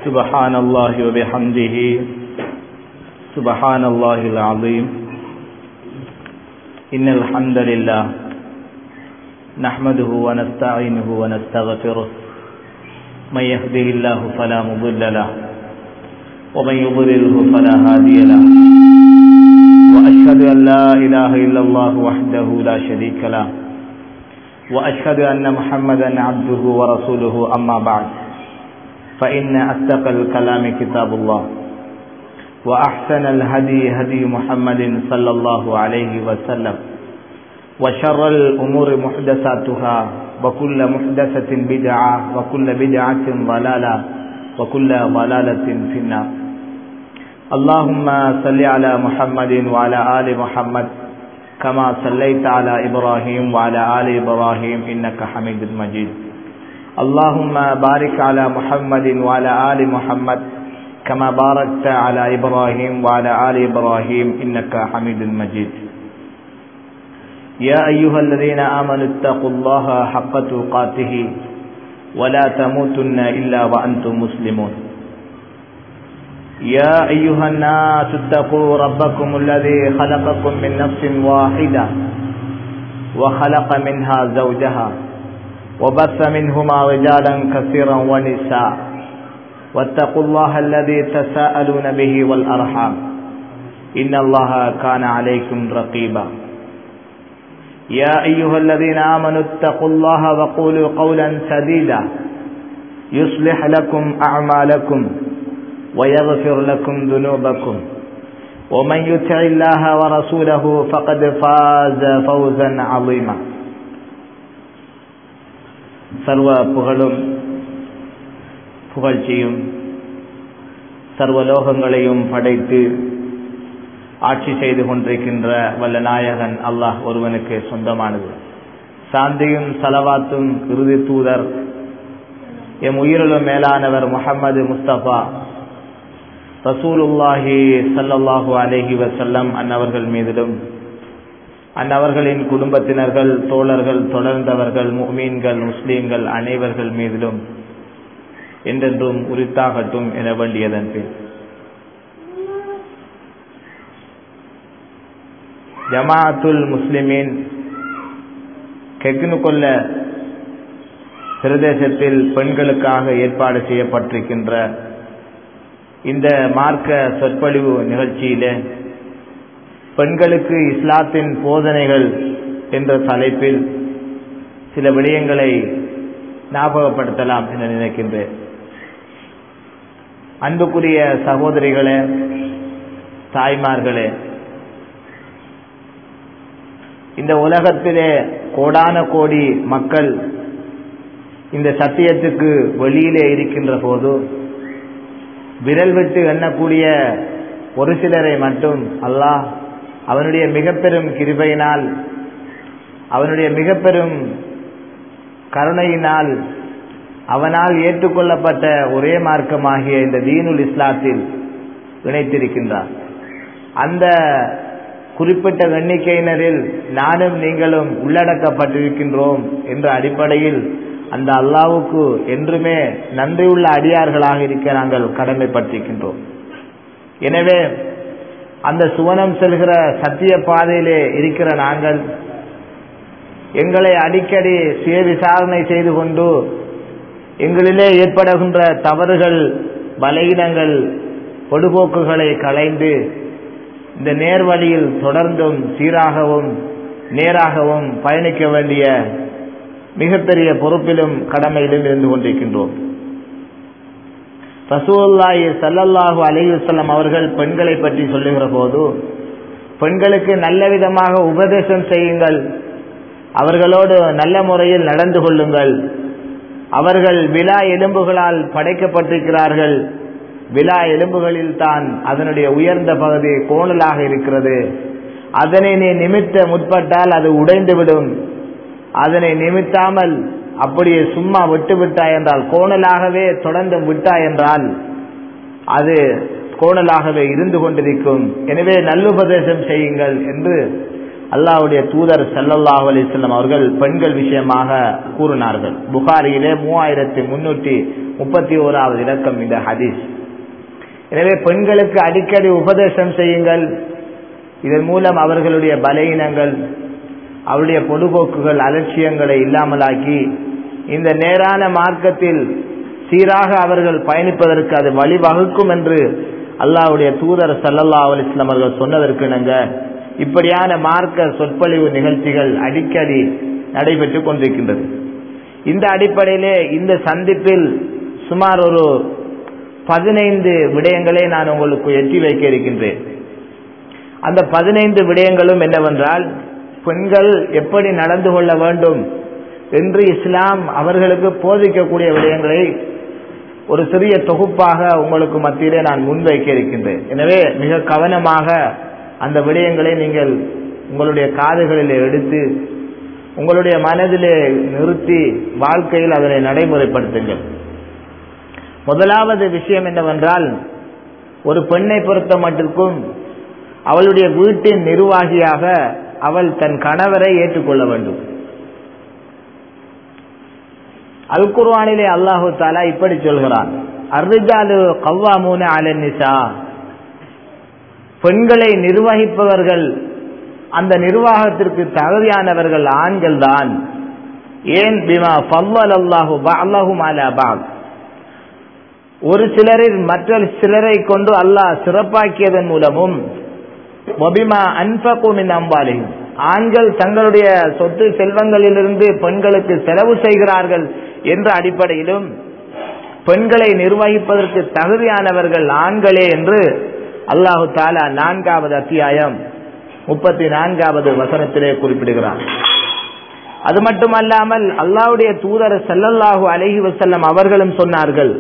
سبحان الله وبحمده سبحان الله العظيم إن الحمد لله نحمده ونستعينه ونستغفره من يهده الله فلا مضل له ومن يضلله فلا هادي له وأشهد أن لا إله إلا الله وحده لا شريك له وأشهد أن محمدا عبده ورسوله أما بعد فإن أصدق الكلام كتاب الله وأحسن الهدي هدي محمد صلى الله عليه وسلم وشر الأمور محدثاتها وكل محدثة بدعة وكل بدعة ضلالة وكل ضلالة في النار اللهم صل على محمد وعلى آل محمد كما صليت على إبراهيم وعلى آل إبراهيم إنك حميد مجيد اللهم بارك على محمد وعلى آل محمد كما باركت على إبراهيم وعلى آل إبراهيم إنك حميد مجيد يا أيها الذين آمنوا اتقوا الله حق تقاته ولا تموتن إلا وأنتم مسلمون يا أيها الناس اتقوا ربكم الذي خلقكم من نفس واحدة وخلق منها زوجها وبث منهما رجالا كثيرا ونساء واتقوا الله الذي تساءلون به والأرحام إن الله كان عليكم رقيبا يا أيها الذين آمنوا اتقوا الله وقولوا قولا سديدا يصلح لكم أعمالكم ويغفر لكم ذنوبكم ومن يطع الله ورسوله فقد فاز فوزا عظيما சர்வ புகழும் புகழ்ச்சியும் சர்வலோகங்களையும் படைத்து ஆட்சி செய்து கொண்டிருக்கின்ற வல்ல நாயகன் அல்லாஹ் ஒருவனுக்கு சொந்தமானது சாந்தியும் சலவாத்தும் இறுதி தூதர் எம் உயிரிலும் மேலானவர் முகமது முஸ்தபா ரசூலுல்லாஹி சல்லல்லாஹு அலஹி வசல்லம் அன்னவர்கள் மீதிலும் அன்னவர்களின் குடும்பத்தினர்கள் தோழர்கள் தொடர்ந்தவர்கள் முமீன்கள் முஸ்லீம்கள் அனைவர்கள் மீதிலும் என்றென்றும் உரித்தாகட்டும் என வேண்டியதன் பின் ஜமாஅத்துல் முஸ்லிமின் கெக்னு கொல்ல பிரதேசத்தில் பெண்களுக்காக ஏற்பாடு செய்யப்பட்டிருக்கின்ற இந்த மார்க்க சொற்பொழிவு நிகழ்ச்சியில பெண்களுக்கு இஸ்லாத்தின் போதனைகள் என்ற தலைப்பில் சில விடயங்களை ஞாபகப்படுத்தலாம் என நினைக்கின்றேன் அன்புக்குரிய சகோதரிகளே தாய்மார்களே இந்த உலகத்திலே கோடான கோடி மக்கள் இந்த சத்தியத்துக்கு வெளியிலே இருக்கின்ற போது விரல் விட்டு எண்ணக்கூடிய ஒரு சிலரை மட்டும் அல்லாஹ் அவனுடைய மிக பெரும் கிருபையினால் அவனுடைய மிக பெரும் கருணையினால் அவனால் ஏற்றுக்கொள்ளப்பட்ட ஒரே மார்க்கமாகிய இந்த தீனுல் இஸ்லாத்தில் இணைத்திருக்கின்றார் அந்த குறிப்பிட்ட எண்ணிக்கையினரில் நானும் நீங்களும் உள்ளடக்கப்பட்டிருக்கின்றோம் என்ற அடிப்படையில் அந்த அல்லாவுக்கு என்றுமே நன்றியுள்ள அடியார்களாக இருக்க நாங்கள் கடமைப்பட்டிருக்கின்றோம் எனவே அந்த சுவனம் செல்கிற சத்திய பாதையிலே இருக்கிற நாங்கள் எங்களை அடிக்கடி சுய விசாரணை செய்து கொண்டு எங்களிலே ஏற்படுகின்ற தவறுகள் பலகீனங்கள் பொடுபோக்குகளை களைந்து இந்த நேர்வழியில் தொடர்ந்தும் சீராகவும் நேராகவும் பயணிக்க வேண்டிய மிகப்பெரிய பொறுப்பிலும் கடமையிலும் இருந்து கொண்டிருக்கின்றோம் ரசூல்லாஹி சல்லல்லாஹு அலையுசல்லம் அவர்கள் பெண்களை பற்றி சொல்லுகிற போது பெண்களுக்கு நல்ல விதமாக உபதேசம் செய்யுங்கள் அவர்களோடு நல்ல முறையில் நடந்து கொள்ளுங்கள் அவர்கள் விழா எலும்புகளால் படைக்கப்பட்டிருக்கிறார்கள் விழா எலும்புகளில் தான் அதனுடைய உயர்ந்த பகுதி கோணலாக இருக்கிறது அதனை நீ நிமித்த முற்பட்டால் அது உடைந்துவிடும் அதனை நிமித்தாமல் அப்படியே சும்மா விட்டு விட்டாய் என்றால் கோணலாகவே தொடர்ந்து விட்டாய் என்றால் அது கோணலாகவே இருந்து கொண்டிருக்கும் எனவே நல்லுபதேசம் செய்யுங்கள் என்று அல்லாஹ்வுடைய தூதர் ஸல்லல்லாஹு அலைஹி வஸல்லம் அவர்கள் பெண்கள் விஷயமாக கூறினார்கள் புகாரியிலே மூவாயிரத்தி முன்னூற்றி முப்பத்தி ஓராவது இலக்கம் இந்த ஹதீஸ் எனவே பெண்களுக்கு அடிக்கடி உபதேசம் செய்யுங்கள் இதன் மூலம் அவர்களுடைய பலகீனங்கள் அவருடைய பொடுபோக்குகள் அலட்சியங்களை இல்லாமலாக்கி இந்த நேரான மார்க்கத்தில் சீராக அவர்கள் பயணிப்பதற்கு அது வழிவகுக்கும் என்று அல்லாஹ்வுடைய தூதர் சல்லல்லா அலிஸ்லாம் அவர்கள் சொன்னதற்கு இணங்க இப்படியான மார்க்க சொற்பொழிவு நிகழ்ச்சிகள் அடிக்கடி நடைபெற்று கொண்டிருக்கின்றது இந்த அடிப்படையிலே இந்த சந்திப்பில் சுமார் ஒரு பதினைந்து விடயங்களை நான் உங்களுக்கு எட்டி வைக்க இருக்கின்றேன் அந்த பதினைந்து விடயங்களும் என்னவென்றால் பெண்கள் எப்படி நடந்து கொள்ள வேண்டும் என்று இஸ்லாம் அவர்களுக்கு போதிக்கக்கூடிய விடயங்களை ஒரு சிறிய தொகுப்பாக உங்களுக்கு மத்தியிலே நான் முன்வைக்க இருக்கின்றேன் எனவே மிக கவனமாக அந்த விடயங்களை நீங்கள் உங்களுடைய காதுகளிலே எடுத்து உங்களுடைய மனதிலே நிறுத்தி வாழ்க்கையில் அதனை நடைமுறைப்படுத்துங்கள் முதலாவது விஷயம் என்னவென்றால் ஒரு பெண்ணை பொறுத்த மட்டிற்கும் அவளுடைய வீட்டின் நிர்வாகியாக அவள் தன் கணவரை ஏற்றுக்கொள்ள வேண்டும் அல் குர்வானிலே அல்லாஹு தாலா இப்படி சொல்கிறான் அர்ரிஜாலு கவ்வாமூன அலநிசா பெண்களை நிர்வகிப்பவர்கள் அந்த நிர்வாகத்திற்கு தகுதியானவர்கள் ஆண்கள் தான் ஏன் பிமா ஃபவ்வல் அல்லாஹு அல்லாஹு அலா பாக் ஒரு சிலரில் மற்ற சிலரை கொண்டு அல்லாஹ் சிறப்பாக்கியதன் மூலமும் ஒபிமா அன்பகுமின் அம்பாலியும் ஆண்கள் தங்களுடைய சொத்து செல்வங்களிலிருந்து பெண்களுக்கு செலவு செய்கிறார்கள் என்ற அடிப்படையிலும் பெண்களை நிர்வகிப்பதற்கு தகுதியானவர்கள் ஆண்களே என்று அல்லாஹு தாலா நான்காவது அத்தியாயம் முப்பத்தி நான்காவது வசனத்திலே குறிப்பிடுகிறார் அது மட்டுமல்லாமல் அல்லாஹுடைய தூதர் செல்லல்லாஹு அலஹி வசல்லம் அவர்களும் சொன்னார்கள்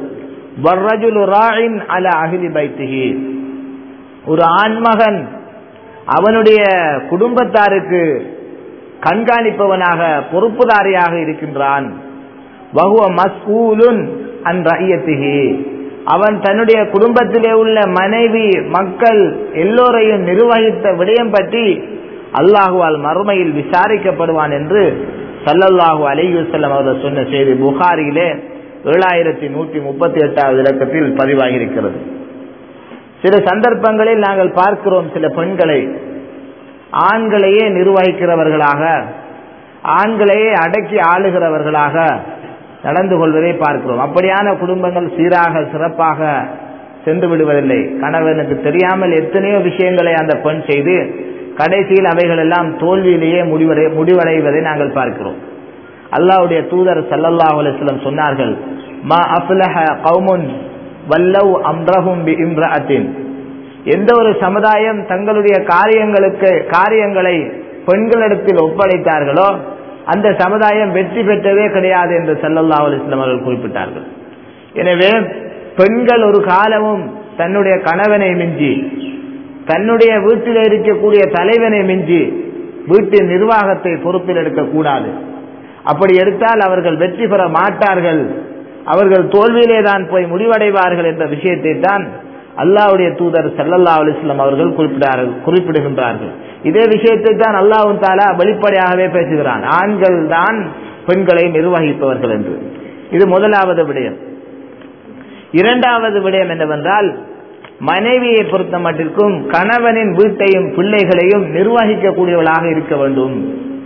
அல அகிலி பைத்திகி ஒரு ஆண்மகன் அவனுடைய குடும்பத்தாருக்கு கண்காணிப்பவனாக பொறுப்புதாரியாக இருக்கின்றான் வகுவ மஸ்கூலுன் அன் ரஹியத்திகி அவன் தன்னுடைய குடும்பத்திலே உள்ள மனைவி மக்கள் எல்லோரையும் நிர்வகித்த விடயம் பற்றி அல்லாஹுவால் மறுமையில் விசாரிக்கப்படுவான் என்று சல்லல்லாஹு அலைஹி வஸல்லம் அவர்கள் சொன்ன செய்தி புகாரியிலே ஏழாயிரத்தி நூற்றி முப்பத்தி எட்டாவது இலக்கத்தில் பதிவாகியிருக்கிறது சில சந்தர்ப்பங்களில் நாங்கள் பார்க்கிறோம் சில பெண்களை ஆண்களையே நிர்வகிக்கிறவர்களாக ஆண்களையே அடக்கி ஆளுகிறவர்களாக நடந்து கொள்வதை பார்க்கிறோம் அப்படியான குடும்பங்கள் சீராக சிறப்பாக சென்று விடுவதில்லை கணவனுக்கு தெரியாமல் எத்தனையோ விஷயங்களை அந்த பெண் செய்து கடைசியில் அவைகள் எல்லாம் தோல்வியிலேயே முடிவடை முடிவடைவதை நாங்கள் பார்க்கிறோம் அல்லாவுடைய தூதர் சல்லல்லாஹு அலிஸ்லம் சொன்னார்கள் மா அஃப்லஹ கௌமுன் வல்லவ் அம்ரஹும் பி இம்ரஅத்தின் எந்த ஒரு சமுதாயம் தங்களுடைய காரியங்களுக்கு காரியங்களை பெண்களிடத்தில் ஒப்படைத்தார்களோ அந்த சமுதாயம் வெற்றி பெற்றதே கிடையாது என்று சல்லல்லா அலிஸ்லாம் அவர்கள் குறிப்பிட்டார்கள் எனவே பெண்கள் ஒரு காலமும் தன்னுடைய கணவனை மிஞ்சி தன்னுடைய வீட்டில் இருக்கக்கூடிய தலைவனை மிஞ்சி வீட்டின் நிர்வாகத்தை பொறுப்பில் எடுக்கக்கூடாது அப்படி எடுத்தால் அவர்கள் வெற்றி பெற மாட்டார்கள் அவர்கள் தோல்வியிலே தான் போய் முடிவடைவார்கள் என்ற விஷயத்தை தான் அல்லாவுடைய தூதர் சல்லல்லா அலிஸ்லாம் அவர்கள் குறிப்பிடார்கள் குறிப்பிடுகின்றார்கள் இதே விஷயத்தை தான் அல்லாஹும் தாலா வெளிப்படையாகவே பேசுகிறான் ஆண்கள் தான் பெண்களை நிர்வகிப்பவர்கள் என்று இது முதலாவது விடயம் இரண்டாவது விடயம் என்னவென்றால் மனைவியை பொறுத்த மட்டிற்கும் கணவனின் வீட்டையும் பிள்ளைகளையும் நிர்வகிக்கக்கூடியவளாக இருக்க வேண்டும்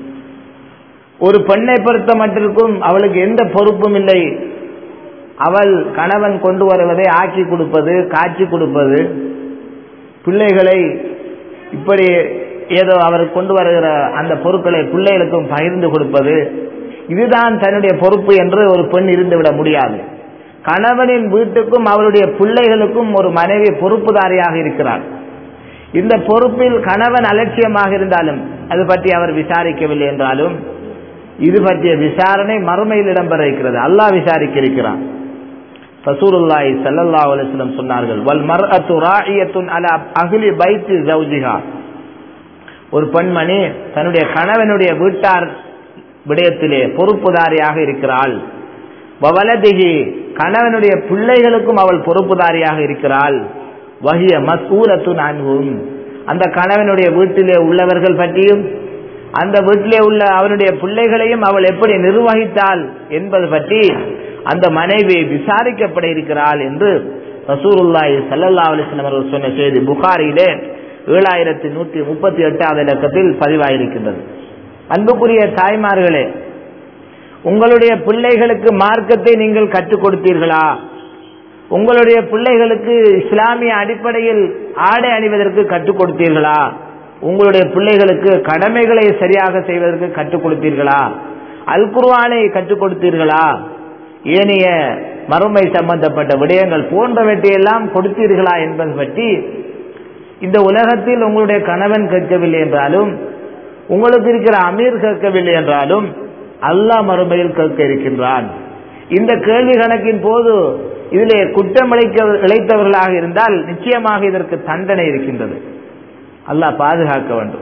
ஒரு பெண்ணை பொறுத்த மட்டிற்கும் அவளுக்கு எந்த பொறுப்பும் இல்லை அவள் கணவன் கொண்டு வருவதை ஆக்கி கொடுப்பது காட்சி கொடுப்பது பிள்ளைகளை இப்படி ஏதோ அவர் கொண்டு வருகிற அந்த பொருட்களை பிள்ளைகளுக்கும் பகிர்ந்து கொடுப்பது இதுதான் தன்னுடைய பொறுப்பு என்று ஒரு பெண் இருந்துவிட முடியாது கணவனின் வீட்டுக்கும் அவருடைய பிள்ளைகளுக்கும் ஒரு மனைவி பொறுப்புதாரியாக இருக்கிறார் இந்த பொறுப்பில் கணவன் அலட்சியமாக இருந்தாலும் அது பற்றி அவர் விசாரிக்கவில்லை என்றாலும் இது பற்றிய விசாரணை மறுமையில் இடம்பெற இருக்கிறது அல்லாஹ் விசாரிக்க இருக்கிறான் ரசூலுல்லாஹி ஸல்லல்லாஹு அலைஹி வஸல்லம் சொன்னார்கள் வல் மர்அத்து ராயியத்துன் அலா அஹ்லி பைத்தி ஜௌஜிஹா ஒரு பெண்மணி தன்னுடைய கணவனுடைய வீட்டார் விடயத்திலே பொறுப்புதாரியாக இருக்கிறாள் வவலதிகி கணவனுடைய பிள்ளைகளுக்கும் அவள் பொறுப்புதாரியாக இருக்கிறாள் வகிய மசூரத்து நான்கும் அந்த கணவனுடைய வீட்டிலே உள்ளவர்கள் பற்றியும் அந்த வீட்டிலே உள்ள அவனுடைய பிள்ளைகளையும் அவள் எப்படி நிர்வகித்தாள் என்பது பற்றி அந்த மனைவி விசாரிக்கப்பட இருக்கிறாள் என்று ரசூருல்லாய் சல்லல்லா அலிஸ்லாம் அவர்கள் சொன்ன செய்தி புகாரியிலே ஏழாயிரத்தி நூற்றி முப்பத்தி எட்டாவது இலக்கத்தில் பதிவாயிருக்கின்றது அன்புக்குரிய தாய்மார்களே உங்களுடைய பிள்ளைகளுக்கு மார்க்கத்தை நீங்கள் கற்றுக் கொடுத்தீர்களா உங்களுடைய பிள்ளைகளுக்கு இஸ்லாமிய அடிப்படையில் ஆடை அணிவதற்கு கற்றுக் கொடுத்தீர்களா உங்களுடைய பிள்ளைகளுக்கு கடமைகளை சரியாக செய்வதற்கு கற்றுக் கொடுத்தீர்களா அல் குர்வானை கற்றுக் கொடுத்தீர்களா ஏனைய மறுமை சம்பந்தப்பட்ட விடயங்கள் போன்றவற்றையெல்லாம் கொடுத்தீர்களா என்பது பற்றி இந்த உலகத்தில் உங்களுடைய கணவன் கேட்கவில்லை என்றாலும் உங்களுக்கு இருக்கிற அமீர் கேட்கவில்லை என்றாலும் அல்லாஹ் மறுமையில் கேட்க இருக்கின்றான் இந்த கேள்வி கணக்கின் போது இதிலே குற்றம் இழைத்தவர்களாக இருந்தால் நிச்சயமாக இதற்கு தண்டனை இருக்கின்றது அல்லாஹ் பாதுகாக்க வேண்டும்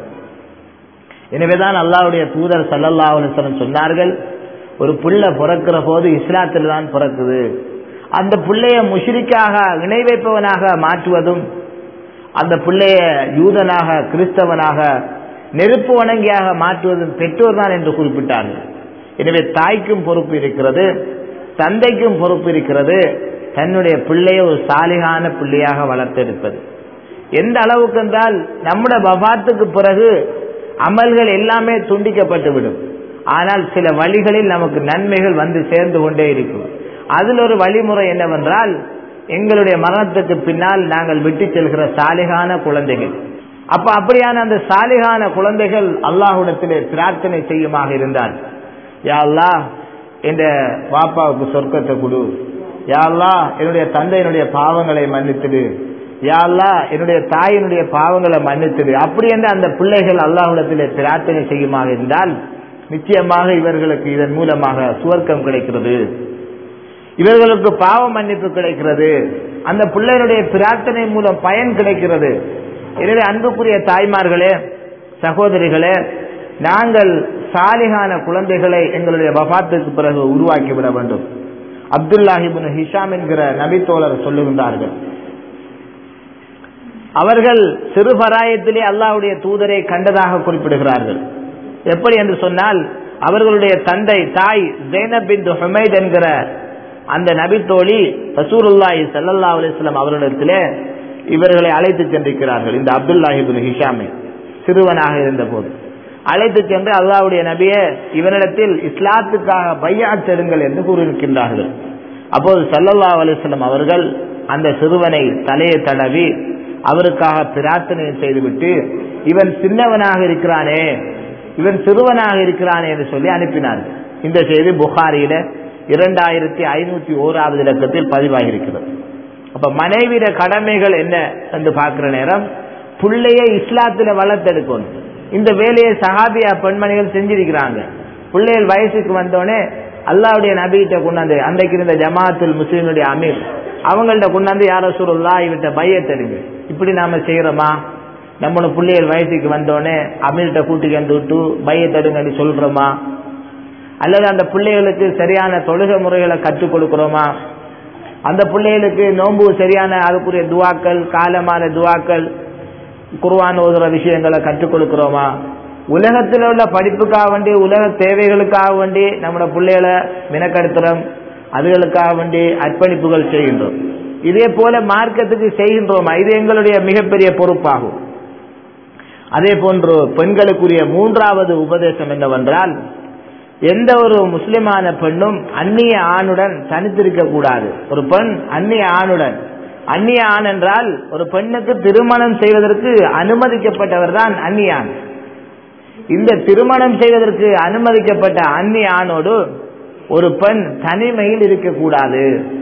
எனவேதான் அல்லாவுடைய தூதர் சல்லல்லா அலுவலம் சொன்னார்கள் ஒரு புள்ள பிறக்கிற போது இஸ்லாத்தில் தான் பிறக்குது அந்த பிள்ளைய முஷிரிக்காக இணை வைப்பவனாக மாற்றுவதும் அந்த பிள்ளைய யூதனாக கிறிஸ்தவனாக நெருப்பு வணங்கியாக மாற்றுவதும் பெற்றோர் தான் என்று குறிப்பிட்டார்கள் எனவே தாய்க்கும் பொறுப்பு இருக்கிறது தந்தைக்கும் பொறுப்பு இருக்கிறது தன்னுடைய பிள்ளையை ஒரு சாலிகான பிள்ளையாக வளர்த்தெடுப்பது எந்த அளவுக்கு என்றால் நம்முடைய பபாத்துக்கு பிறகு அமல்கள் எல்லாமே துண்டிக்கப்பட்டுவிடும் ஆனால் சில வழிகளில் நமக்கு நன்மைகள் வந்து சேர்ந்து கொண்டே இருக்கும் அதில் ஒரு வழிமுறை என்னவென்றால் எங்களுடைய மரணத்துக்கு பின்னால் நாங்கள் விட்டு செல்கிற சாலிகான குழந்தைகள் அப்ப அப்படியான அந்த சாலிகான குழந்தைகள் அல்லாஹுடத்திலே பிரார்த்தனை செய்யுமாக இருந்தால் யா அல்லாஹ் என்ற பாப்பாவுக்கு சொர்க்கத்தை கொடு யா அல்லாஹ் என்னுடைய தந்தையினுடைய பாவங்களை மன்னித்துடு யா அல்லாஹ் என்னுடைய தாயினுடைய பாவங்களை மன்னித்துடு அப்படி என்று அந்த பிள்ளைகள் அல்லாஹுடத்திலே பிரார்த்தனை செய்யுமாக இருந்தால் நிச்சயமாக இவர்களுக்கு இதன் மூலமாக சுவர்க்கம் கிடைக்கிறது இவர்களுக்கு பாவ மன்னிப்பு கிடைக்கிறது அந்த பிள்ளைகளுடைய பிரார்த்தனை மூலம் பயன் கிடைக்கிறது எனவே அன்புக்குரிய தாய்மார்களே சகோதரிகளே நாங்கள் சாலிகான குழந்தைகளை எங்களுடைய வபாத்துக்கு பிறகு உருவாக்கி விட வேண்டும் அப்துல்லாஹிபின் ஹிஷாம் என்கிற நபித்தோழர் சொல்லுகின்றார்கள் அவர்கள் சிறுபராயத்திலே அல்லாஹுடைய தூதரை கண்டதாக குறிப்பிடுகிறார்கள் எப்படி என்று சொன்னால் அவர்களுடைய தந்தை தாய் ஜெய்னப் பின் ஹுமைத் என்கிற அந்த நபித்தோழி ரசூலுல்லாஹி சல்லல்லா அலிஸ்லாம் அவர்களிடத்திலே இவர்களை அழைத்து சென்றிருக்கிறார்கள் இந்த அப்துல்லாஹிபின் ஹிஷாமை சிறுவனாக இருந்த போது அழைத்து சென்று அல்லாவுடைய நபியே இவனிடத்தில் இஸ்லாத்துக்காக பையாட் செடுங்கள் என்று கூறியிருக்கின்றார்கள் அப்போது சல்லல்லா அலிஸ்லாம் அவர்கள் அந்த சிறுவனை தலையை தடவி அவருக்காக பிரார்த்தனை செய்துவிட்டு இவன் சின்னவனாக இருக்கிறானே இவன் சிறுவனாக இருக்கிறானே என்று சொல்லி அனுப்பினார்கள் இந்த செய்தி புகாரியில இரண்டாயிரத்தி ஐநூத்தி ஓராவது இலக்கத்தில் பதிவாகியிருக்கிறது அப்ப மனைவிட கடமைகள் என்ன என்று பார்க்கிற நேரம் பிள்ளைய இஸ்லாத்துல வளர்த்தெடுக்கணும் இந்த வேலையை சஹாபியா பெண்மணிகள் செஞ்சிருக்கிறாங்க பிள்ளைகள் வயசுக்கு வந்தோடனே அல்லாவுடைய நபிகிட்ட கொண்டாந்து அன்றைக்கு இருந்த ஜமாத்துல் முஸ்லீமுடைய அமீர் அவங்கள்ட்ட கொண்டாந்து யாரோ சுருல்லா இவட்ட பையத்தெடுங்க இப்படி நாம செய்யறோமா நம்மளோட பிள்ளைகள் வயசுக்கு வந்தோடனே அமீர்கிட்ட கூட்டிக்கு வந்து விட்டு பையத்தெடுங்கன்னு சொல்றோமா அல்லது அந்த பிள்ளைகளுக்கு சரியான தொழுகை முறைகளை கற்றுக் கொடுக்கிறோமா அந்த பிள்ளைகளுக்கு நோன்பு சரியான அதுக்குரிய துவாக்கள் காலமான துவாக்கள் குர்வான் ஓதுற விஷயங்களை கற்றுக் கொடுக்கிறோமா உலகத்தில் உள்ள படிப்புக்காக வேண்டி உலக தேவைகளுக்காக வேண்டி நம்மளோட பிள்ளைகளை மினக்கடுத்துறோம் அதுகளுக்காக வேண்டி அர்ப்பணிப்புகள் செய்கின்றோம் இதே போல மார்க்கத்துக்கு செய்கின்றோமா இது எங்களுடைய மிகப்பெரிய பொறுப்பாகும் அதே போன்று பெண்களுக்குரிய மூன்றாவது உபதேசம் என்னவென்றால் எந்த ஒரு முஸ்லிமான பெண்ணும் அந்நிய ஆணுடன் தனித்திருக்க கூடாது ஒரு பெண் அந்நிய ஆணுடன் அந்நிய ஆண் என்றால் ஒரு பெண்ணுக்கு திருமணம் செய்வதற்கு அனுமதிக்கப்பட்டவர் தான் அந்நிய ஆண் இந்த திருமணம் செய்வதற்கு அனுமதிக்கப்பட்ட அந்நிய ஆணோடு ஒரு பெண் தனிமையில் இருக்கக்கூடாது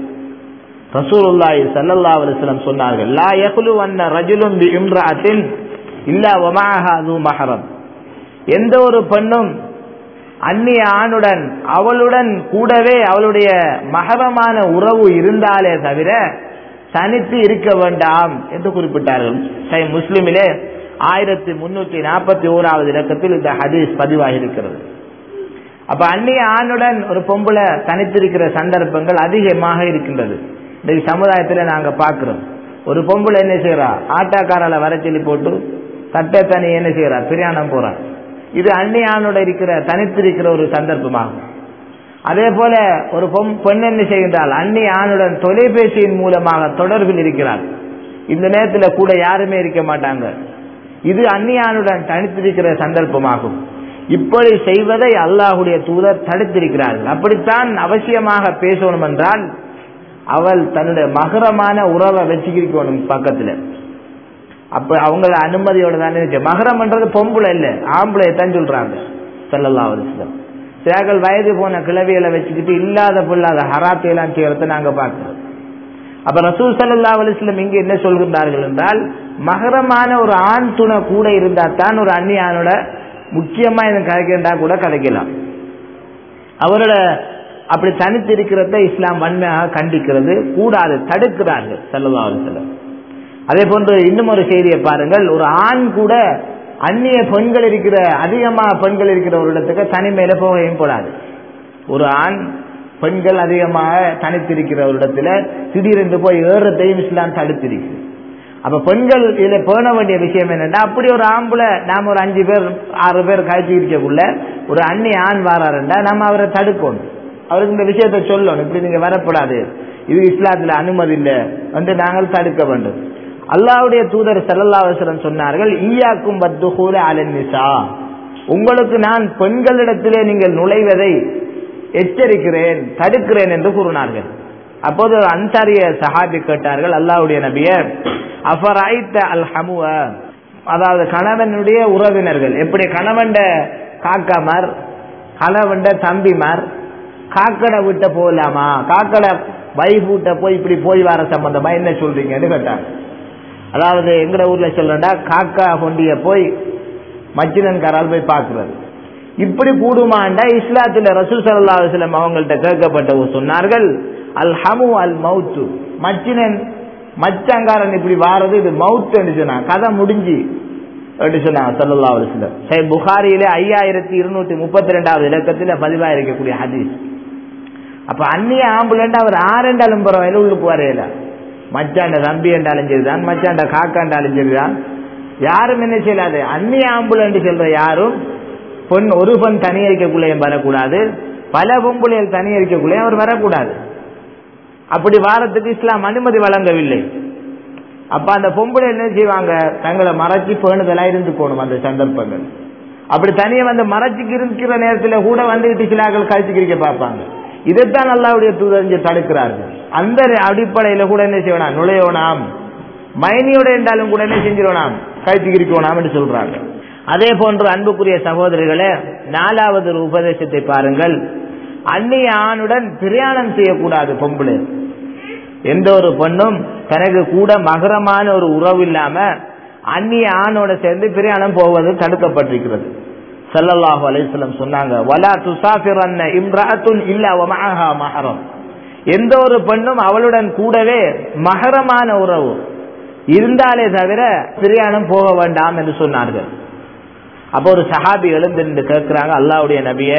ரசூலுல்லாஹி ஸல்லல்லாஹு அலைஹி வஸல்லம் சொன்னார்கள் லா யக்லு அன்ன ரஜுலுன் பி இம்ராஅத்தின் இல்லா வமாஹா து மஹரம் எந்த ஒரு பெண்ணும் அந்நிய ஆணுடன் அவளுடன் கூடவே அவளுடைய மகரமான உறவு இருந்தாலே தவிர தனித்து இருக்க வேண்டாம் என்று குறிப்பிட்டார்கள் சை முஸ்லிமிலே ஆயிரத்தி முன்னூத்தி நாற்பத்தி ஓராவது இலக்கத்தில் இந்த ஹதீஸ் பதிவாகி இருக்கிறது அப்ப அந்நிய ஆணுடன் ஒரு பொம்பளை தனித்திருக்கிற சந்தர்ப்பங்கள் அதிகமாக இருக்கின்றது இன்னைக்கு சமுதாயத்தில் நாங்க பார்க்கிறோம் ஒரு பொம்பளை என்ன செய்யறா ஆட்டாக்காரால வர சொல்லி போட்டு தட்டை தனி என்ன செய்யறா பிரயாணம் போறா இது அந்நியானோட இருக்கிற தனித்திருக்கிற ஒரு சந்தர்ப்பமாகும் அதே போல ஒரு பெண் என்ன செய்கின்றால் அந்நிய ஆணுடன் தொலைபேசியின் மூலமாக தொடர்பில் இருக்கிறார் இந்த நேரத்தில் கூட யாருமே இருக்க மாட்டாங்க இது அந்நியானுடன் தனித்திருக்கிற சந்தர்ப்பமாகும் இப்படி செய்வதை அல்லாஹுடைய தூதர் தடுத்திருக்கிறார்கள் அப்படித்தான் அவசியமாக பேசணும் என்றால் அவள் தன்னுடைய மகரமான உறவை வச்சுக்கணும் பக்கத்துல அப்ப அவங்கள அனுமதியோட தானே இருக்கு மகரம்ன்றது பொம்பளை இல்ல ஆம்பளை தான் சொல்றாங்க செல்லல்லா வருஷம் சிலர்கள் வயது போன கிளவிகளை வச்சுக்கிட்டு இல்லாத பொல்லாத ஹராத்தையெல்லாம் செய்யறத நாங்க பார்க்கிறோம் அப்ப ரசூல் சல்லா அலிஸ்லம் இங்க என்ன சொல்கின்றார்கள் என்றால் மகரமான ஒரு ஆண் துணை கூட இருந்தா தான் ஒரு அந்நியானோட முக்கியமா இது கதைக்கிறா கூட கதைக்கலாம் அவரோட அப்படி தனித்து இருக்கிறத இஸ்லாம் வன்மையாக கண்டிக்கிறது கூடாது தடுக்கிறார்கள் சல்லா அலிஸ்லம் அதே போன்று இன்னும் ஒரு செய்தியை பாருங்கள் ஒரு ஆண் கூட அந்நிய பெண்கள் இருக்கிற அதிகமா பெண்கள் இருக்கிற ஒரு இடத்துக்கு தனிமையில போகவும் கூடாது ஒரு ஆண் பெண்கள் அதிகமாக தனித்திருக்கிற ஒரு இடத்துல திடீரென்று போய் ஏறத்தையும் இஸ்லாம் தடுத்திருக்கு அப்ப பெண்கள் இதுல பேண வேண்டிய விஷயம் என்னன்னா அப்படி ஒரு ஆம்புல நாம ஒரு அஞ்சு பேர் ஆறு பேர் காய்ச்சி இருக்கக்குள்ள ஒரு அந்நிய ஆண் வாராருண்டா நம்ம அவரை தடுக்கணும் அவருக்கு இந்த விஷயத்த சொல்லணும் இப்படி நீங்க வரக்கூடாது இது இஸ்லாத்துல அனுமதி இல்லை வந்து நாங்கள் தடுக்க வேண்டும் அல்லாவுடைய தூதர் செல்லல்லாவசரம் சொன்னார்கள் ஈயாக்கும் பத்துகூல அலன்னிசா உங்களுக்கு நான் பெண்களிடத்திலே நீங்கள் நுழைவதை எச்சரிக்கிறேன் தடுக்கிறேன் என்று கூறினார்கள் அப்போது அன்சாரிய சஹாபி கேட்டார்கள் அல்லாவுடைய நபிய அஃபராய்த்த அல் ஹமுவ அதாவது கணவனுடைய உறவினர்கள் எப்படி கணவன்ட காக்காமார் கணவன்ட தம்பிமார் காக்கடை விட்ட போகலாமா காக்கடை வைஃப் விட்ட போய் இப்படி போய் வர சம்பந்தமா என்ன சொல்றீங்கன்னு கேட்டாங்க அதாவது எங்கட ஊர்ல சொல்றா காக்கா கொண்டிய போய் மச்சினன்காரால் போய் பார்க்கிறது இப்படி கூடுமாண்டா இஸ்லாத்துல ரசூல் சல்லா அலுவலம் அவங்கள்ட்ட கேட்கப்பட்ட சொன்னார்கள் அல் ஹமு அல் மவுத்து மச்சினன் மச்சங்காரன் இப்படி வாரது இது மவுத்து சொன்னா கதை முடிஞ்சு சொன்னாங்க சல்லா அலுவலம் சரி புகாரியிலே ஐயாயிரத்தி இருநூத்தி முப்பத்தி ரெண்டாவது இலக்கத்தில் பதிவாக இருக்கக்கூடிய ஹதீஸ் அப்ப அந்நிய ஆம்புலண்ட் அவர் ஆரெண்டாலும் பரவாயில்ல உள்ளுக்கு வரையில மச்சாண்ட தம்பி என்றாலும் சரிதான் மச்சாண்ட காக்காண்டாலும் சரிதான் யாரும் என்ன செய்யலாது அந்நிய ஆம்புலண்ட் செல்ற யாரும் பொன் ஒரு பெண் தனியரிக்கக்குள்ளேயும் வரக்கூடாது பல பொம்புளைகள் தனியரிக்கக்குள்ளேயும் அவர் வரக்கூடாது அப்படி வாரத்துக்கு இஸ்லாம் அனுமதி வழங்கவில்லை அப்ப அந்த பொம்பளை என்ன செய்வாங்க தங்களை மறைச்சு பேணுதலா இருந்து போகணும் அந்த சந்தர்ப்பங்கள் அப்படி தனியை வந்து மறைச்சுக்கு இருக்கிற நேரத்தில் கூட வந்துகிட்டு சிலாக்கள் கழிச்சுக்கிறிக்க பார்ப்பாங்க இதைத்தான் அல்லாவுடைய தூதர் தடுக்கிறார்கள் அந்த அடிப்படையில கூட என்ன செய்யணும் நுழையவனாம் மைனியோட என்றாலும் கூட என்ன செஞ்சிடணும் கழிச்சுக்கிறிக்கோனாம் என்று சொல்றாங்க அதே போன்று அன்புக்குரிய சகோதரிகளே நாலாவது ஒரு உபதேசத்தை பாருங்கள் அந்நிய ஆணுடன் பிரயாணம் செய்யக்கூடாது பொம்பளை எந்த ஒரு பெண்ணும் தனக்கு கூட மகரமான ஒரு உறவு இல்லாம அந்நிய ஆணோட சேர்ந்து பிரயாணம் போவது தடுக்கப்பட்டிருக்கிறது சல்லல்லாஹு அலைஹிஸ்ஸலாம் சொன்னாங்க வலா துசாஃபிரன்ன இம்ரஅத்துன் இல்லா வமஅஹா மஹரம் எந்த ஒரு பெண்ணும் அவளுடன் கூடவே மகரமான உறவு இருந்தாலே தவிர பிரயாணம் போக வேண்டாம் என்று சொன்னார்கள் அப்போ ஒரு சஹாபி எழுந்து கேட்கிறாங்க அல்லாவுடைய நபிய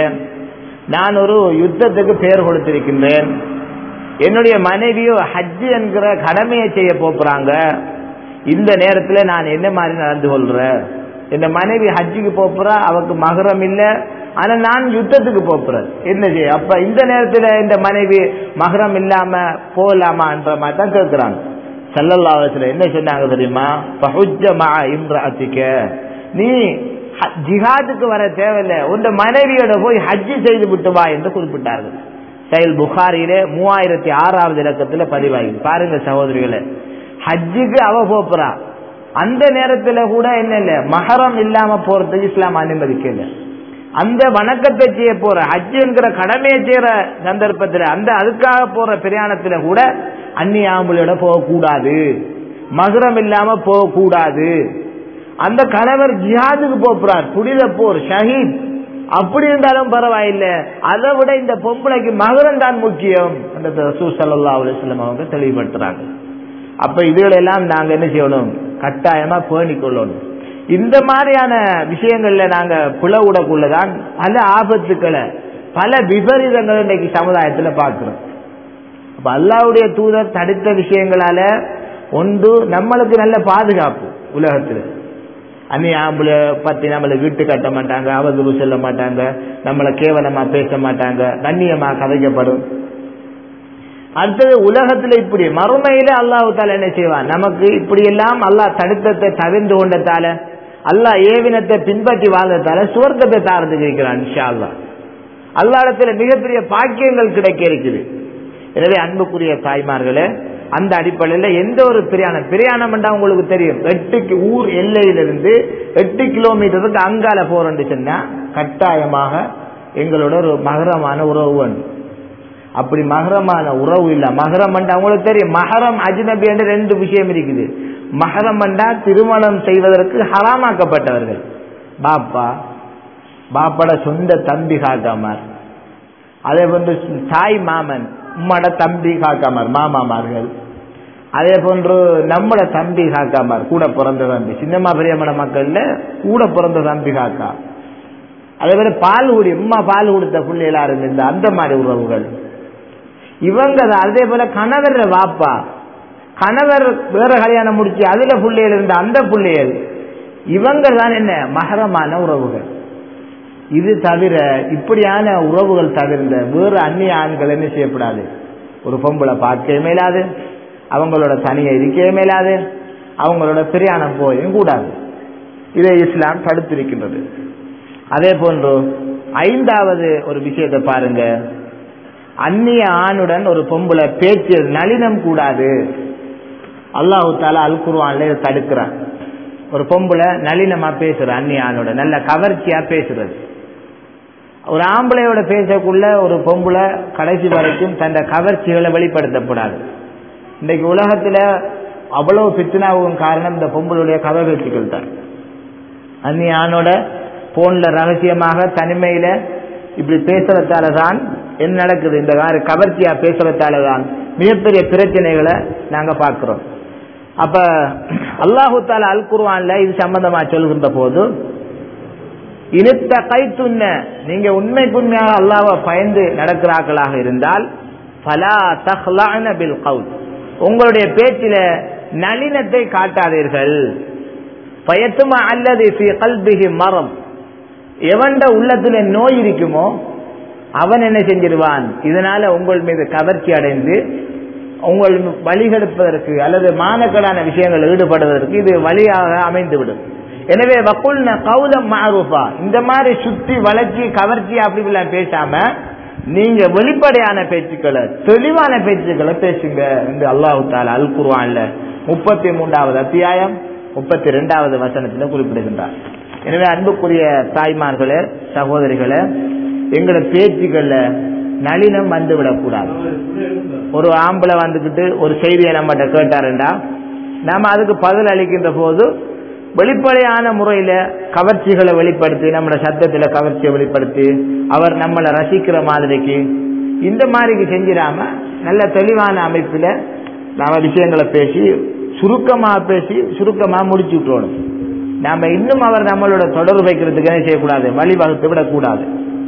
நான் ஒரு யுத்தத்துக்கு பெயர் கொடுத்திருக்கின்றேன் என்னுடைய மனைவியோ ஹஜ் என்கிற கடமையை செய்ய போறாங்க இந்த நேரத்தில் நான் என்ன மாதிரி நடந்து கொள்றேன் என் மனைவி ஹஜ்ஜுக்கு போறா அவக்கு மகரம் இல்ல ஆனா நான் யுத்தத்துக்கு போறேன் என்ன செய்ய அப்ப இந்த நேரத்தில் இந்த மனைவி மகரம் இல்லாம போகலாமான்ற மாதிரி தான் கேட்கிறாங்க செல்லல்லாவத்துல என்ன சொன்னாங்க தெரியுமா பஹுஜமா இம்ராத்திக்க நீ ஜிஹாதுக்கு வர தேவையில்லை உன் மனைவியோட போய் ஹஜ்ஜு செய்து விட்டு வா என்று குறிப்பிட்டார்கள் செயல் புகாரியிலே மூவாயிரத்தி ஆறாவது இலக்கத்துல பதிவாகி பாருங்க சகோதரிகளே ஹஜ்ஜுக்கு அவ போறா அந்த நேரத்துல கூட என்ன இல்ல மகரம் இல்லாம போறதுக்கு இஸ்லாம் அனுமதிக்கல அந்த வணக்கத்தை செய்ய போற ஹஜ் என்கிற கடமையை செய்யற சந்தர்ப்பத்துல அந்த அதுக்காக போற பிரயாணத்துல கூட அந்நிய ஆம்பளையோட போகக்கூடாது மகரம் இல்லாம போகக்கூடாது அந்த கணவர் ஜிஹாதுக்கு போறார் புனித போர் ஷஹீத் அப்படி இருந்தாலும் பரவாயில்லை அதை விட இந்த பொம்பளைக்கு மகரம் தான் முக்கியம் அந்த சல்லா அலுவலம் அவங்க தெளிவுபடுத்துறாங்க அப்ப இதுகளெல்லாம் நாங்க என்ன செய்யணும் கட்டாயமா பேணி கொள்ளணும் இந்த மாதிரியான விஷயங்கள்ல நாங்க பிளவுடக்குள்ளதான் பல ஆபத்துக்களை பல விபரீதங்கள் இன்னைக்கு சமுதாயத்துல பார்க்கிறோம் அப்ப அல்லாவுடைய தூதர் தடுத்த விஷயங்களால ஒன்று நம்மளுக்கு நல்ல பாதுகாப்பு உலகத்துல அந்நிய ஆம்பளை பத்தி நம்மளை வீட்டு கட்ட மாட்டாங்க அவதூறு சொல்ல மாட்டாங்க நம்மளை கேவலமா பேச மாட்டாங்க கண்ணியமா கதைக்கப்படும் அடுத்தது உலகத்துல இப்படி மறுமையில அல்லாஹு தால என்ன செய்வான் நமக்கு இப்படி எல்லாம் அல்லாஹ் தடுத்தத்தை தவிர்ந்து கொண்டதால அல்லாஹ் ஏவினத்தை பின்பற்றி வாழ்ந்ததால சுவர்க்கத்தை தாரத்துக்கு இருக்கிறான் இன்ஷா அல்லாஹ் அல்லாடத்துல மிகப்பெரிய பாக்கியங்கள் கிடைக்க இருக்குது எனவே அன்புக்குரிய தாய்மார்களே அந்த அடிப்படையில் எந்த ஒரு பிரயாணம் பிரயாணம் உங்களுக்கு தெரியும் எட்டு ஊர் எல்லையிலிருந்து எட்டு கிலோமீட்டருக்கு அங்கால போறோம்னு சொன்னா கட்டாயமாக எங்களோட ஒரு மகரமான உறவு வேணும் அப்படி மகரமான உறவு இல்ல மகரம் அவங்களுக்கு தெரியும் மகரம் அஜ்னபி என்று ரெண்டு விஷயம் இருக்குது மகரம் திருமணம் செய்வதற்கு ஹராமாக்கப்பட்டவர்கள் பாப்பா பாப்பாட சொந்த தம்பி காக்காமார் அதே போன்று தாய் மாமன் உம்மட தம்பி காக்காமார் மாமாமார்கள் அதே போன்று நம்மட தம்பி காக்காமார் கூட பிறந்த தம்பி சின்னம்மா பெரியம்மட மக்கள்ல கூட பிறந்த தம்பி காக்கா அதே மாதிரி பால் குடி உம்மா பால் கொடுத்த பிள்ளைகளா இருந்த அந்த மாதிரி உறவுகள் இவங்க தான் அதே போல கணவர் வாப்பா கணவர் வேற கல்யாணம் முடிச்சு அதுல பிள்ளைகள் இருந்த அந்த பிள்ளைகள் இவங்க தான் என்ன மகரமான உறவுகள் இது தவிர இப்படியான உறவுகள் தவிர்ந்த வேறு அந்நிய ஆண்கள் என்ன செய்யப்படாது ஒரு பொம்பளை பார்க்கவே மேலாது அவங்களோட தனியை இருக்கவே மேலாது அவங்களோட பிரயாணம் போயும் கூடாது இதை இஸ்லாம் தடுத்திருக்கின்றது அதே போன்று ஐந்தாவது ஒரு விஷயத்தை பாருங்க அந்நிய ஆணுடன் ஒரு பொம்பளை பேச்சு நளினம் கூடாது அல்லாஹு தாலா அல் குர்வான்ல இதை தடுக்கிறான் ஒரு பொம்பளை நளினமா பேசுற அந்நிய ஆணோட நல்ல கவர்ச்சியா பேசுறது ஒரு ஆம்பளையோட பேசக்குள்ள ஒரு பொம்பளை கடைசி வரைக்கும் தன் கவர்ச்சிகளை வெளிப்படுத்தப்படாது இன்னைக்கு உலகத்துல அவ்வளவு பித்தனாவும் காரணம் இந்த பொம்பளுடைய கவர்ச்சிகள் தான் அந்நிய ஆணோட போன்ல ரகசியமாக தனிமையில இப்படி பேசுறதால தான் என்ன நடக்குது இந்த மாதிரி கவர்ச்சியா பேசுறதால தான் மிகப்பெரிய பிரச்சனைகளை நாங்க பார்க்கிறோம் அப்ப அல்லாஹு தாலா அல் குர்வான்ல இது சம்பந்தமா சொல்கின்ற போது இழுத்த கைத்துண்ண நீங்க உண்மைக்கு உண்மையாக அல்லாவை பயந்து நடக்கிறார்களாக இருந்தால் பலா தஹ்லான பில் கவுல் உங்களுடைய பேச்சில நளினத்தை காட்டாதீர்கள் பயத்துமா அல்லது கல்பிகி மரம் எவன்ட உள்ளத்துல நோய் இருக்குமோ அவன் என்ன செஞ்சிருவான் இதனால உங்கள் மீது கவர்ச்சி அடைந்து உங்கள் வழிகெடுப்பதற்கு அல்லது மானக்கடான விஷயங்கள் ஈடுபடுவதற்கு இது வழியாக அமைந்துவிடும் எனவே வக்குல்ன கௌலம் மாரூபா இந்த மாதிரி சுத்தி வளர்ச்சி கவர்ச்சி அப்படி பேசாம நீங்க வெளிப்படையான பேச்சுக்களை தெளிவான பேச்சுக்களை பேசுங்க என்று அல்லாஹு தாலா அல் குர்வான்ல முப்பத்தி மூன்றாவது அத்தியாயம் முப்பத்தி ரெண்டாவது வசனத்தில் குறிப்பிடுகின்றார் எனவே அன்புக்குரிய தாய்மார்களே சகோதரிகளே எங்களோட பேச்சுக்கள்ல நளினம் வந்து விடக்கூடாது ஒரு ஆம்பளை வந்துக்கிட்டு ஒரு செய்தியை நம்மகிட்ட கேட்டாருண்டா நாம அதுக்கு பதில் அளிக்கின்ற போது வெளிப்படையான முறையில கவர்ச்சிகளை வெளிப்படுத்தி நம்மளோட சத்தத்துல கவர்ச்சியை வெளிப்படுத்தி அவர் நம்மளை ரசிக்கிற மாதிரிக்கு இந்த மாதிரிக்கு செஞ்சிடாம நல்ல தெளிவான அமைப்புல நாம விஷயங்களை பேசி சுருக்கமா பேசி சுருக்கமா முடிச்சு விட்டுறணும் நாம இன்னும் அவர் நம்மளோட தொடர்பு வைக்கிறதுக்கு என்ன செய்யக்கூடாது வழிவகுத்து விடக்கூடாது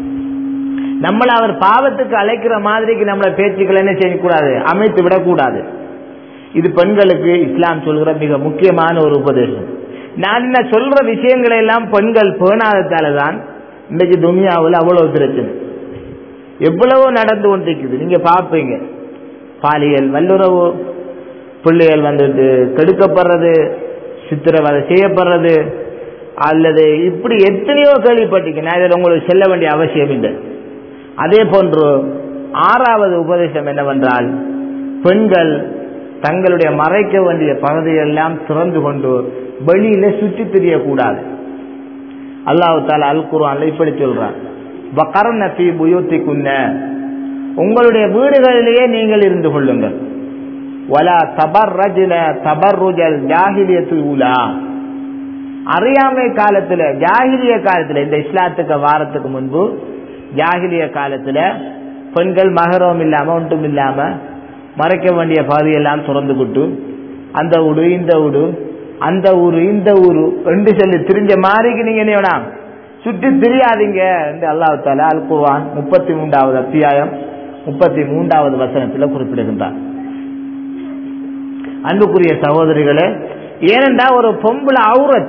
நம்மளை அவர் பாவத்துக்கு அழைக்கிற மாதிரிக்கு நம்மள பேச்சுக்கள் என்ன செய்யக்கூடாது அமைத்து விடக்கூடாது இது பெண்களுக்கு இஸ்லாம் சொல்கிற மிக முக்கியமான ஒரு உபதேசம் நான் என்ன சொல்ற விஷயங்களை எல்லாம் பெண்கள் பேணாததால தான் இன்னைக்கு துனியாவில் அவ்வளவு பிரச்சனை எவ்வளவோ நடந்து கொண்டிருக்குது நீங்க பார்ப்பீங்க பாலியல் வல்லுறவு பிள்ளைகள் வந்துட்டு கெடுக்கப்படுறது சித்திரவதை செய்யப்படுறது அல்லது இப்படி எத்தனையோ கேள்விப்பட்டீங்க நான் இதில் உங்களுக்கு செல்ல வேண்டிய அவசியம் இல்லை அதே போன்று ஆறாவது உபதேசம் என்னவென்றால் பெண்கள் தங்களுடைய மறைக்க வேண்டிய பகுதியெல்லாம் திறந்து கொண்டு வெளியில சுற்றி தெரியக்கூடாது அல்லாஹு தாலா அல் குர்ஆன்ல இப்படி சொல்றான் வகர்ன ஃபீ புயூத்திகுன்ன உங்களுடைய வீடுகளிலேயே நீங்கள் இருந்து கொள்ளுங்கள் வலா தபர்ரஜ்ன தபர்ருஜல் ஜாஹிலியத்து ஊலா அறியாமை காலத்துல ஜாகிலிய காலத்துல இந்த இஸ்லாத்துக்கு வாரத்துக்கு முன்பு ஜாகிலிய காலத்துல பெண்கள் மகரம் இல்லாம ஒன்றும் இல்லாம மறைக்க வேண்டிய பகுதியெல்லாம் திறந்துக்கிட்டு அந்த ஊடு இந்த ஊடு அந்த ஊரு இந்த ஊரு ரெண்டு சொல்லி திரிஞ்ச மாதிரிக்கு நீங்க என்ன வேணாம் சுற்றி திரியாதீங்க என்று அல்லாஹ் தாலா அல் குர்ஆன் முப்பத்தி மூன்றாவது அத்தியாயம் முப்பத்தி மூன்றாவது வசனத்தில் குறிப்பிடுகின்றார் அன்புக்குரிய சகோதரிகளே ஏனென்றா ஒரு பொம்பளை அவுரத்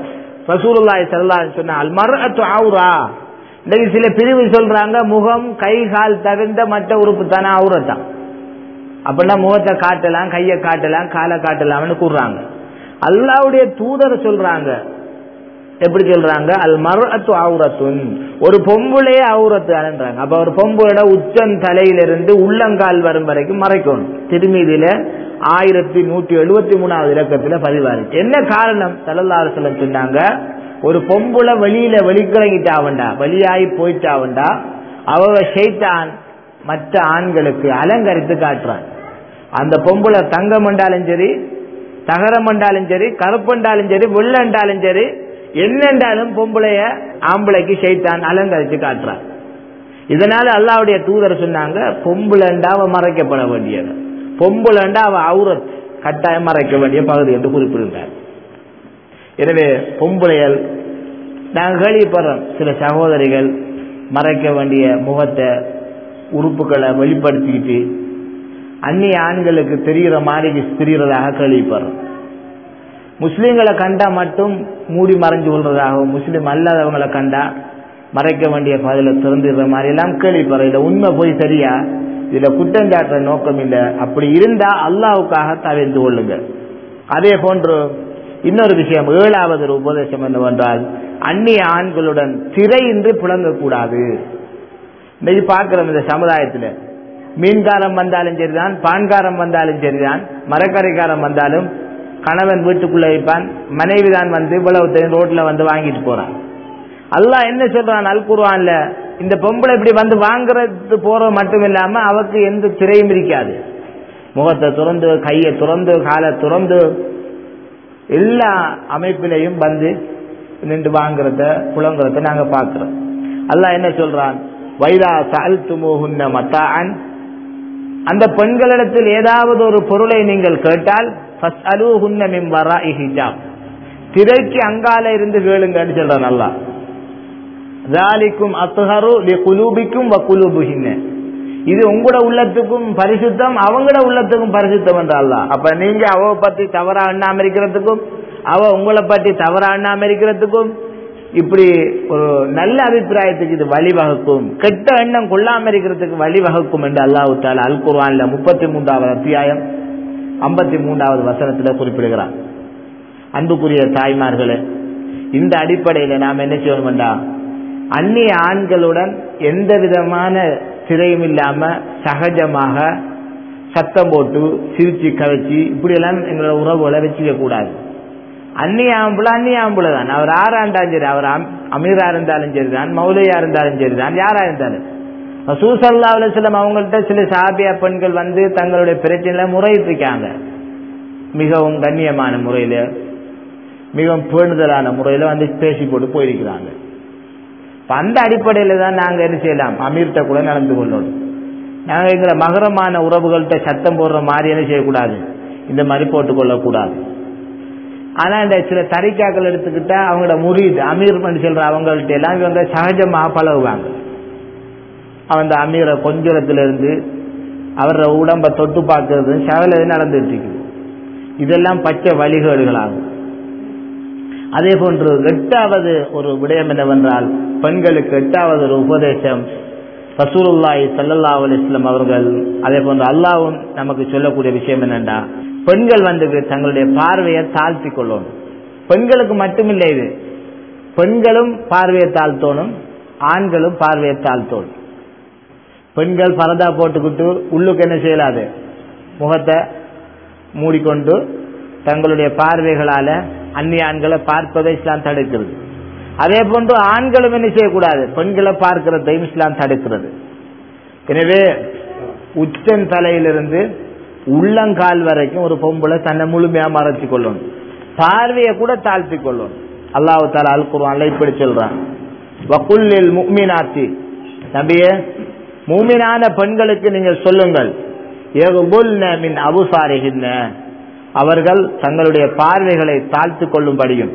ரசூலுல்லாஹி ஸல்லல்லாஹு அலைஹி சொன்ன அல் மர்அத்து அவுரா இன்னைக்கு சில பிரிவு சொல்றாங்க முகம் கை கால் தவிர்ந்த மற்ற உறுப்பு தானே அவுரத்தான் அப்படின்னா முகத்தை காட்டலாம் கையை காட்டலாம் காலை காட்டலாம்னு கூறுறாங்க அல்லாவுடைய தூதர் சொல்றாங்க எப்படி சொல்றாங்க அல் மர்அத்து அவுரத்துன் ஒரு பொம்புளையே அவுரத்து அலன்றாங்க அப்ப ஒரு பொம்புளோட உச்சம் தலையிலிருந்து உள்ளங்கால் வரும் வரைக்கும் மறைக்கணும் திருமீதியில ஆயிரத்தி நூற்றி எழுபத்தி மூணாவது இலக்கத்துல பதிவாருச்சு என்ன காரணம் சல்லல்லாஹு சொல்லம் சொன்னாங்க ஒரு பொம்புல வெளியில வெளிக்கிழங்கிட்டாவண்டா வெளியாகி போயிட்டாவண்டா அவ ஷைத்தான் மற்ற ஆண்களுக்கு அலங்கரித்து காட்டுறான் அந்த பொம்புல தங்கம் என்றாலும் சரி தகரம் என்றாலும் சரி கருப்பண்டாலும் சரி வெள்ளண்டாலும் சரி என்னென்றாலும் பொம்பளைய ஆம்பளைக்கு ஷைத்தான் அலங்கரித்து காட்டுறான் இதனால அல்லாவுடைய தூதர் சொன்னாங்க பொம்புலண்டா அவ மறைக்கப்பட வேண்டியது பொம்புலண்டா அவ அவுரத் கட்டாயம் மறைக்க வேண்டிய பகுதி என்று குறிப்பிடுகிறார் எனவே பொம்பளையல் நாங்கள் கேள்விப்படுறோம் சில சகோதரிகள் மறைக்க வேண்டிய முகத்தை உறுப்புகளை வெளிப்படுத்திக்கிட்டு அந்நிய ஆண்களுக்கு தெரிகிற மாதிரி தெரிகிறதாக கேள்விப்படுறோம் முஸ்லீம்களை கண்டா மட்டும் மூடி மறைஞ்சு கொள்றதாகவும் முஸ்லீம் அல்லாதவங்களை கண்டா மறைக்க வேண்டிய பதில திறந்துடுற மாதிரி எல்லாம் கேள்விப்படுற இதுல உண்மை போய் சரியா இதுல குற்றஞ்சாட்டுற நோக்கம் இல்லை அப்படி இருந்தா அல்லாவுக்காக தவிர்த்து கொள்ளுங்க அதே போன்று இன்னொரு விஷயம் ஏழாவது ஒரு உபதேசம் என்னவென்றால் அந்நிய ஆண்களுடன் திரையின்றி புழங்கக்கூடாது இன்னைக்கு பார்க்கிறோம் இந்த சமுதாயத்தில் மீன்காரம் வந்தாலும் சரிதான் பான்காரம் வந்தாலும் சரிதான் மரக்கரைக்காரம் வந்தாலும் கணவன் வீட்டுக்குள்ள வைப்பான் மனைவி தான் வந்து இவ்வளவு தெரியும் ரோட்ல வந்து வாங்கிட்டு போறான் அல்லாஹ் என்ன சொல்றான் அல் குர்ஆன்ல இந்த பொம்பளை இப்படி வந்து வாங்குறது போற மட்டும் இல்லாம அவக்கு எந்த திரையும் இருக்காது முகத்தை துறந்து கையை துறந்து காலை துறந்து எல்லா அமைப்பிலையும் வந்து நின்று வாங்குறத புலங்குறத நாங்க பாக்குறோம் அல்லாஹ் என்ன சொல்றான் வைதா சால் துமுகுன்ன மத்தான் அந்த பெண்களிடத்தில் ஏதாவது ஒரு பொருளை நீங்கள் கேட்டால் திரைக்கு அங்கால இருந்து கேளுங்கன்னு சொல்றான் அல்லா ஜாலிக்கும் அத்துஹரு குலூபிக்கும் வக்குலூபுகின்ன இது உங்களோட உள்ளத்துக்கும் பரிசுத்தம் அவங்களோட உள்ளத்துக்கும் பரிசுத்தம் என்ற அல்லா அப்ப நீங்க அவ பத்தி தவறா எண்ணாம இருக்கிறதுக்கும் அவ உங்களை பற்றி தவறா எண்ணாம இருக்கிறதுக்கும் இப்படி ஒரு நல்ல அபிப்பிராயத்துக்கு இது வழிவகுக்கும் கெட்ட எண்ணம் கொள்ளாம இருக்கிறதுக்கு வழிவகுக்கும் என்று அல்லாஹு தாலா அல் குர்ஆன்ல முப்பத்தி மூன்றாவது அத்தியாயம் ஐம்பத்தி மூன்றாவது வசனத்துல குறிப்பிடுகிறார் அன்புக்குரிய தாய்மார்களே இந்த அடிப்படையில நாம் என்ன செய்யணும்டா அந்நிய ஆண்களுடன் எந்த விதமான திரையும் இல்லாம சகஜமாக சத்தம் போட்டு சிரிச்சு கவைச்சு இப்படி எல்லாம் எங்களோட உறவுகளை வச்சுக்க கூடாது அந்நிய ஆம்புல அந்நிய ஆம்புல தான் அவர் ஆறா இருந்தாலும் சரி அவர் அமீரா இருந்தாலும் சரிதான் மௌலையா இருந்தாலும் சரிதான் யாரா இருந்தாலும் சூசல்லா அலுவலம் அவங்கள்ட்ட சில சாபியா பெண்கள் வந்து தங்களுடைய பிரச்சனையில முறையிட்டு இருக்காங்க மிகவும் கண்ணியமான முறையில மிகவும் பேணுதலான முறையில வந்து பேசி போட்டு போயிருக்கிறாங்க அந்த அடிப்படையில தான் நாங்க என்ன செய்யலாம் அமீர்கிட்ட கூட நடந்து கொள்ளணும் நாங்க எங்களை மகரமான உறவுகள்கிட்ட சத்தம் போடுற மாதிரி என்ன செய்யக்கூடாது இந்த மாதிரி போட்டுக்கொள்ளக்கூடாது ஆனா இந்த சில தரிக்காக்கள் எடுத்துக்கிட்டா அவங்களோட முறியுது அமீர் பண்ணி சொல்ற அவங்கள்ட்ட எல்லாம் இவங்க சகஜமாக பழகுவாங்க அவன் அமீரை கொஞ்சத்துல இருந்து அவரோட உடம்ப தொட்டு பார்க்கறது சகல நடந்துட்டு இருக்குது இதெல்லாம் பச்சை வழிகேடுகளாகும் அதே போன்று எட்டாவது ஒரு விடயம் என்னவென்றால் பெண்களுக்கு எட்டாவது ஒரு உபதேசம் ரசூலுல்லாஹி ஸல்லல்லாஹு அலைஹி வஸல்லம் அவர்கள் அதே போன்று அல்லாஹ்வும் நமக்கு சொல்லக்கூடிய விஷயம் என்னன்னா பெண்கள் வந்து தங்களுடைய பார்வையை தாழ்த்தி கொள்ளணும் பெண்களுக்கு மட்டுமில்லை இது பெண்களும் பார்வையை தாழ்த்தோணும் ஆண்களும் பார்வையை தாழ்த்தோணும் பெண்கள் பரதா போட்டுக்கிட்டு உள்ளுக்கு என்ன செய்யலாது முகத்தை மூடிக்கொண்டு தங்களுடைய பார்வைகளால அந்நிய ஆண்களை பார்ப்பதை இஸ்லாம் தடுக்கிறது அதே போன்று ஆண்களும் என்ன செய்யக்கூடாது பெண்களை பார்க்கிறதையும் இஸ்லாம் தடுக்கிறது எனவே உச்சன் தலையிலிருந்து உள்ளங்கால் வரைக்கும் ஒரு பொம்பளை தன்னை முழுமையா மறைச்சு கொள்ளணும் பார்வையை கூட தாழ்த்தி கொள்ளணும் அல்லாஹு தாலா அல் குர்ஆன்ல இப்படி சொல்றான் வகுல்லில் முக்மினாத்தி நபியே மூமினான பெண்களுக்கு நீங்கள் சொல்லுங்கள் மின் அபுசாரிகின்ற அவர்கள் தங்களுடைய பார்வைகளை தாழ்த்து கொள்ளும்படியும்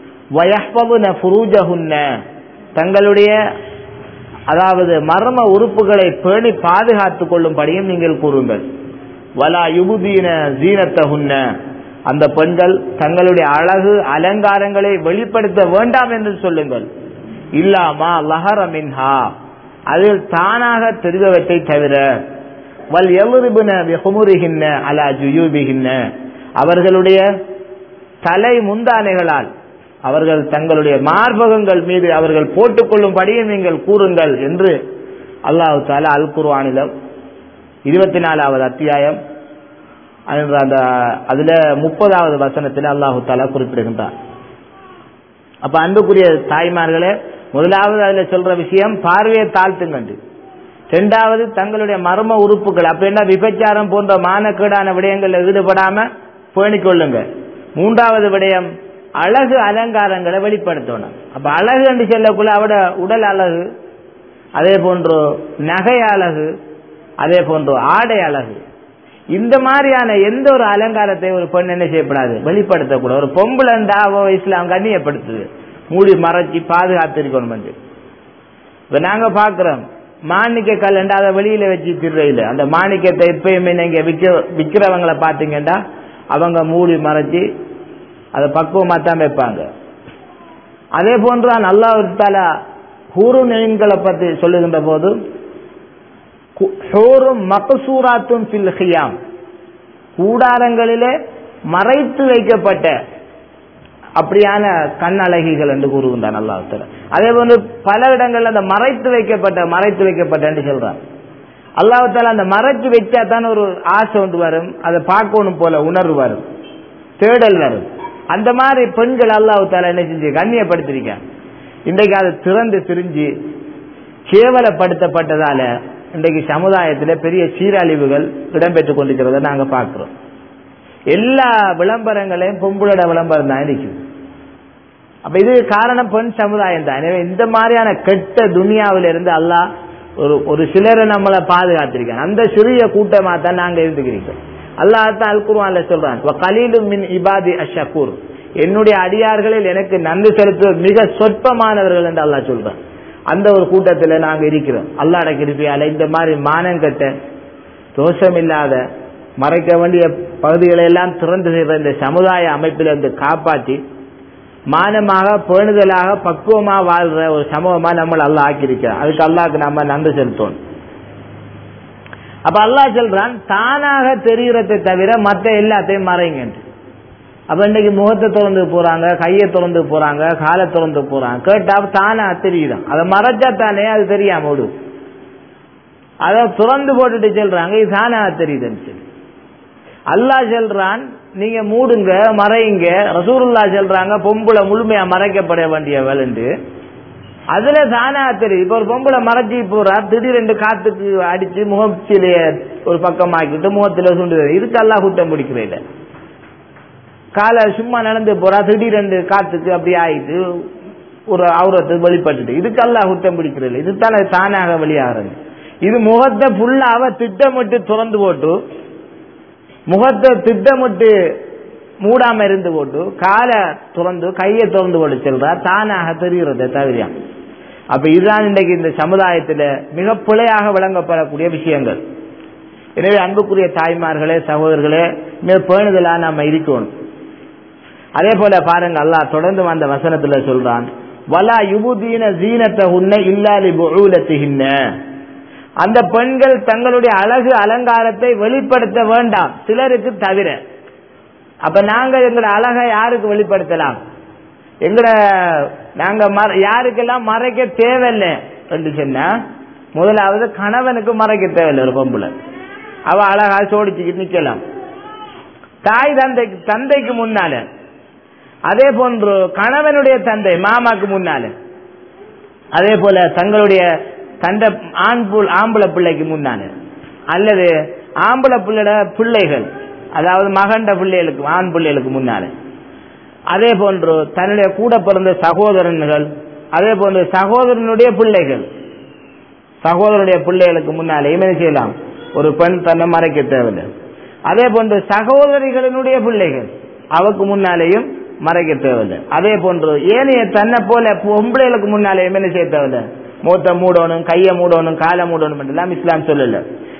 தங்களுடைய அதாவது மர்ம உறுப்புகளை பேணி பாதுகாத்துக் கொள்ளும்படியும் நீங்கள் கூறுங்கள் வலா யுபுதீன ஜீனத்தகுன்ன அந்த பெண்கள் தங்களுடைய அழகு அலங்காரங்களை வெளிப்படுத்த வேண்டாம் என்று சொல்லுங்கள் இல்லாமா லஹர மின்ஹா அதில் தானாக தெரிந்தவற்றை தவிர வல் எவருபின விஹமுருகின்ன அலா ஜுயூபிகின்ன அவர்களுடைய தலை முந்தானைகளால் அவர்கள் தங்களுடைய மார்பகங்கள் மீது அவர்கள் போட்டுக்கொள்ளும்படியும் நீங்கள் கூறுங்கள் என்று அல்லாஹு தாலா அல் குர்வானில இருபத்தி நாலாவது அத்தியாயம் அந்த அதுல முப்பதாவது வசனத்தில் அல்லாஹு தாலா குறிப்பிடுகின்றார் அப்ப அன்புக்குரிய தாய்மார்களே முதலாவது அதுல சொல்ற விஷயம் பார்வையை தாழ்த்துங்கண்டு இரண்டாவது தங்களுடைய மர்ம உறுப்புகள் அப்ப என்ன விபச்சாரம் போன்ற மானக்கேடான விடயங்களில் ஈடுபடாம பேணிக் கொள்ளுங்க மூன்றாவது விடயம் அழகு அலங்காரங்களை வெளிப்படுத்தணும் அப்ப அழகு என்று சொல்லக்குள்ள அவட உடல் அழகு அதே போன்று நகை அழகு அதே போன்று ஆடை அழகு இந்த மாதிரியான எந்த ஒரு அலங்காரத்தை ஒரு பெண் என்ன செய்யப்படாது வெளிப்படுத்தக்கூடாது ஒரு பொம்பளை இஸ்லாம் கண்ணியப்படுத்துது மூடி மறைச்சி பாதுகாத்திருக்கணும் என்று இப்ப நாங்க பாக்குறோம் மாணிக்க கல் அதை வெளியில வச்சு திருறையில அந்த மாணிக்கத்தை எப்பயுமே நீங்க விற்க விற்கிறவங்களை பாத்தீங்கன்னா அவங்க மூடி மறைச்சி அதை பக்குவமா தான் வைப்பாங்க அதே போன்று நல்லா ஒரு தல ஹூரு நெயின்களை பத்தி சொல்லுகின்ற போது ஹோரும் மகசூராத்தும் ஃபில் ஹியாம் கூடாரங்களிலே மறைத்து வைக்கப்பட்ட அப்படியான கண் அழகிகள் என்று கூறுகின்றான் அல்லாஹ் அதே போன்று பல இடங்கள்ல அந்த மறைத்து வைக்கப்பட்ட மறைத்து வைக்கப்பட்ட என்று சொல்றான் அல்லாஹால அந்த மறைச்சு வச்சா தான் ஒரு ஆசை ஒன்று வரும் அதை பார்க்கணும் போல உணர்வு வரும் தேடல் வரும் அந்த மாதிரி பெண்கள் அல்லாஹு தாலா என்ன செஞ்சு கண்ணியப்படுத்திருக்க இன்றைக்கு அதை திறந்து திரிஞ்சு கேவலப்படுத்தப்பட்டதால இன்றைக்கு சமுதாயத்தில் பெரிய சீரழிவுகள் இடம்பெற்றுக் கொண்டிருக்கிறத நாங்க பார்க்கிறோம் எல்லா விளம்பரங்களையும் பொம்பளோட விளம்பரம் தான் இருக்குது அப்ப இது காரணம் பெண் சமுதாயம் தான் எனவே இந்த மாதிரியான கெட்ட துனியாவில இருந்து அல்லாஹ் ஒரு ஒரு சிலரை நம்மளை பாதுகாத்திருக்காங்க அந்த சிறிய கூட்டமா தான் நாங்க இருந்துக்கிறோம் அல்லாஹ் தான் அல் குர்ஆன்ல சொல்றான் கலீலும் மின் இபாதி அஷக்கூர் என்னுடைய அடியார்களில் எனக்கு நன்றி செலுத்துவது மிக சொற்பமானவர்கள் என்று அல்லாஹ் சொல்றான் அந்த ஒரு கூட்டத்தில் நாங்க இருக்கிறோம் அல்லாட கிருப்பியால இந்த மாதிரி மானங்கட்ட தோஷம் இல்லாத மறைக்க வேண்டிய பகுதிகளை எல்லாம் திறந்து செய்கிற இந்த சமுதாய அமைப்பில் இருந்து காப்பாற்றி மானமாக பேணுதலாக பக்குவமாக வாழ்ற ஒரு சமூகமா நம்மளை அல்லா ஆக்கியிருக்கிறோம் அதுக்கு அல்லாக்கு நம்ம நன்றி செலுத்தணும் அப்ப அல்லாஹ் சொல்றான் தானாக தெரிகிறதை தவிர மற்ற எல்லாத்தையும் மறைங்க அப்ப இன்னைக்கு முகத்தை திறந்து போறாங்க கையை திறந்து போறாங்க காலை திறந்து போறாங்க கேட்டா தானா தெரியுதான் அதை மறைச்சா தானே அது தெரியாம விடும் அதை திறந்து போட்டுட்டு சொல்றாங்க இது தானா தெரியுதுன்னு சொல்லி அல்லாஹ் சொல்றான் நீங்க மூடுங்க மறைங்க ரசூருல்லா சொல்றாங்க பொம்பளை முழுமையா மறைக்கப்பட வேண்டிய வேலைண்டு அதுல தானா தெரியுது இப்ப ஒரு பொம்பளை மறைச்சி போறா திடீரெண்டு காத்துக்கு அடிச்சு முகத்திலேயே ஒரு பக்கமாக்கிட்டு முகத்துல சுண்டு இதுக்கு எல்லாம் குட்டம் பிடிக்கிறேன் காலை சும்மா நடந்து போறா திடீரெண்டு காத்துக்கு அப்படி ஆயிட்டு ஒரு அவுரத்தை வெளிப்பட்டுட்டு இதுக்கு எல்லாம் குட்டம் பிடிக்கிறது இது தானே தானாக வெளியாகிறது இது முகத்தை ஃபுல்லாவ திட்டமிட்டு திறந்து போட்டு முகத்தை திட்டமிட்டு மூடாம இருந்து போட்டு காலை திறந்து கையை திறந்து போட்டு செல்றா தானாக தெரிகிறத தவிர அப்ப இதுதான் இன்றைக்கு இந்த சமுதாயத்தில் மிக பிழையாக விளங்கப்படக்கூடிய விஷயங்கள் எனவே அன்புக்குரிய தாய்மார்களே சகோதரர்களே மிக பேணுதலா நம்ம இருக்கணும் அதே போல பாருங்க அல்லாஹ் தொடர்ந்து வந்த வசனத்துல சொல்றான் வலா யுபுதீன ஜீனத்தை உன்ன இல்லாலி புழூலத்துகின்ன அந்த பெண்கள் தங்களுடைய அழகு அலங்காரத்தை வெளிப்படுத்த வேண்டாம் சிலருக்கு தவிர அப்ப நாங்க எங்களோட அழகை யாருக்கு வெளிப்படுத்தலாம் எங்கட நாங்க யாருக்கெல்லாம் மறைக்க தேவையில்லை என்று சொன்னா முதலாவது கணவனுக்கு மறைக்க தேவையில்லை ஒரு பொம்புல அவ அழகா சோடிச்சுக்கிட்டு நிக்கலாம் தாய் தந்தைக்கு தந்தைக்கு முன்னால அதே போன்று கணவனுடைய தந்தை மாமாக்கு முன்னால அதே போல தங்களுடைய தந்தை ஆண் புல் ஆம்பளை பிள்ளைக்கு முன்னால அல்லது ஆம்பளை பிள்ளைட பிள்ளைகள் அதாவது மகண்ட பிள்ளைகளுக்கு ஆண் பிள்ளைகளுக்கு முன்னால அதே போன்று தன்னுடைய கூட பிறந்த சகோதரன்கள் அதே போன்று சகோதரனுடைய பிள்ளைகள் சகோதரனுடைய பிள்ளைகளுக்கு முன்னாலே என்ன செய்யலாம் ஒரு பெண் தன்னை மறைக்க தேவையில்லை அதே போன்று சகோதரிகளினுடைய பிள்ளைகள் அவக்கு முன்னாலேயும் மறைக்க தேவையில்லை அதே போன்று ஏனைய தன்னை போல பொம்பளைகளுக்கு முன்னாலேயும் என்ன செய்ய தேவையில்லை மூத்த மூடணும் கையை மூடணும் காலை மூடணும் என்றெல்லாம் இஸ்லாம் சொல்லல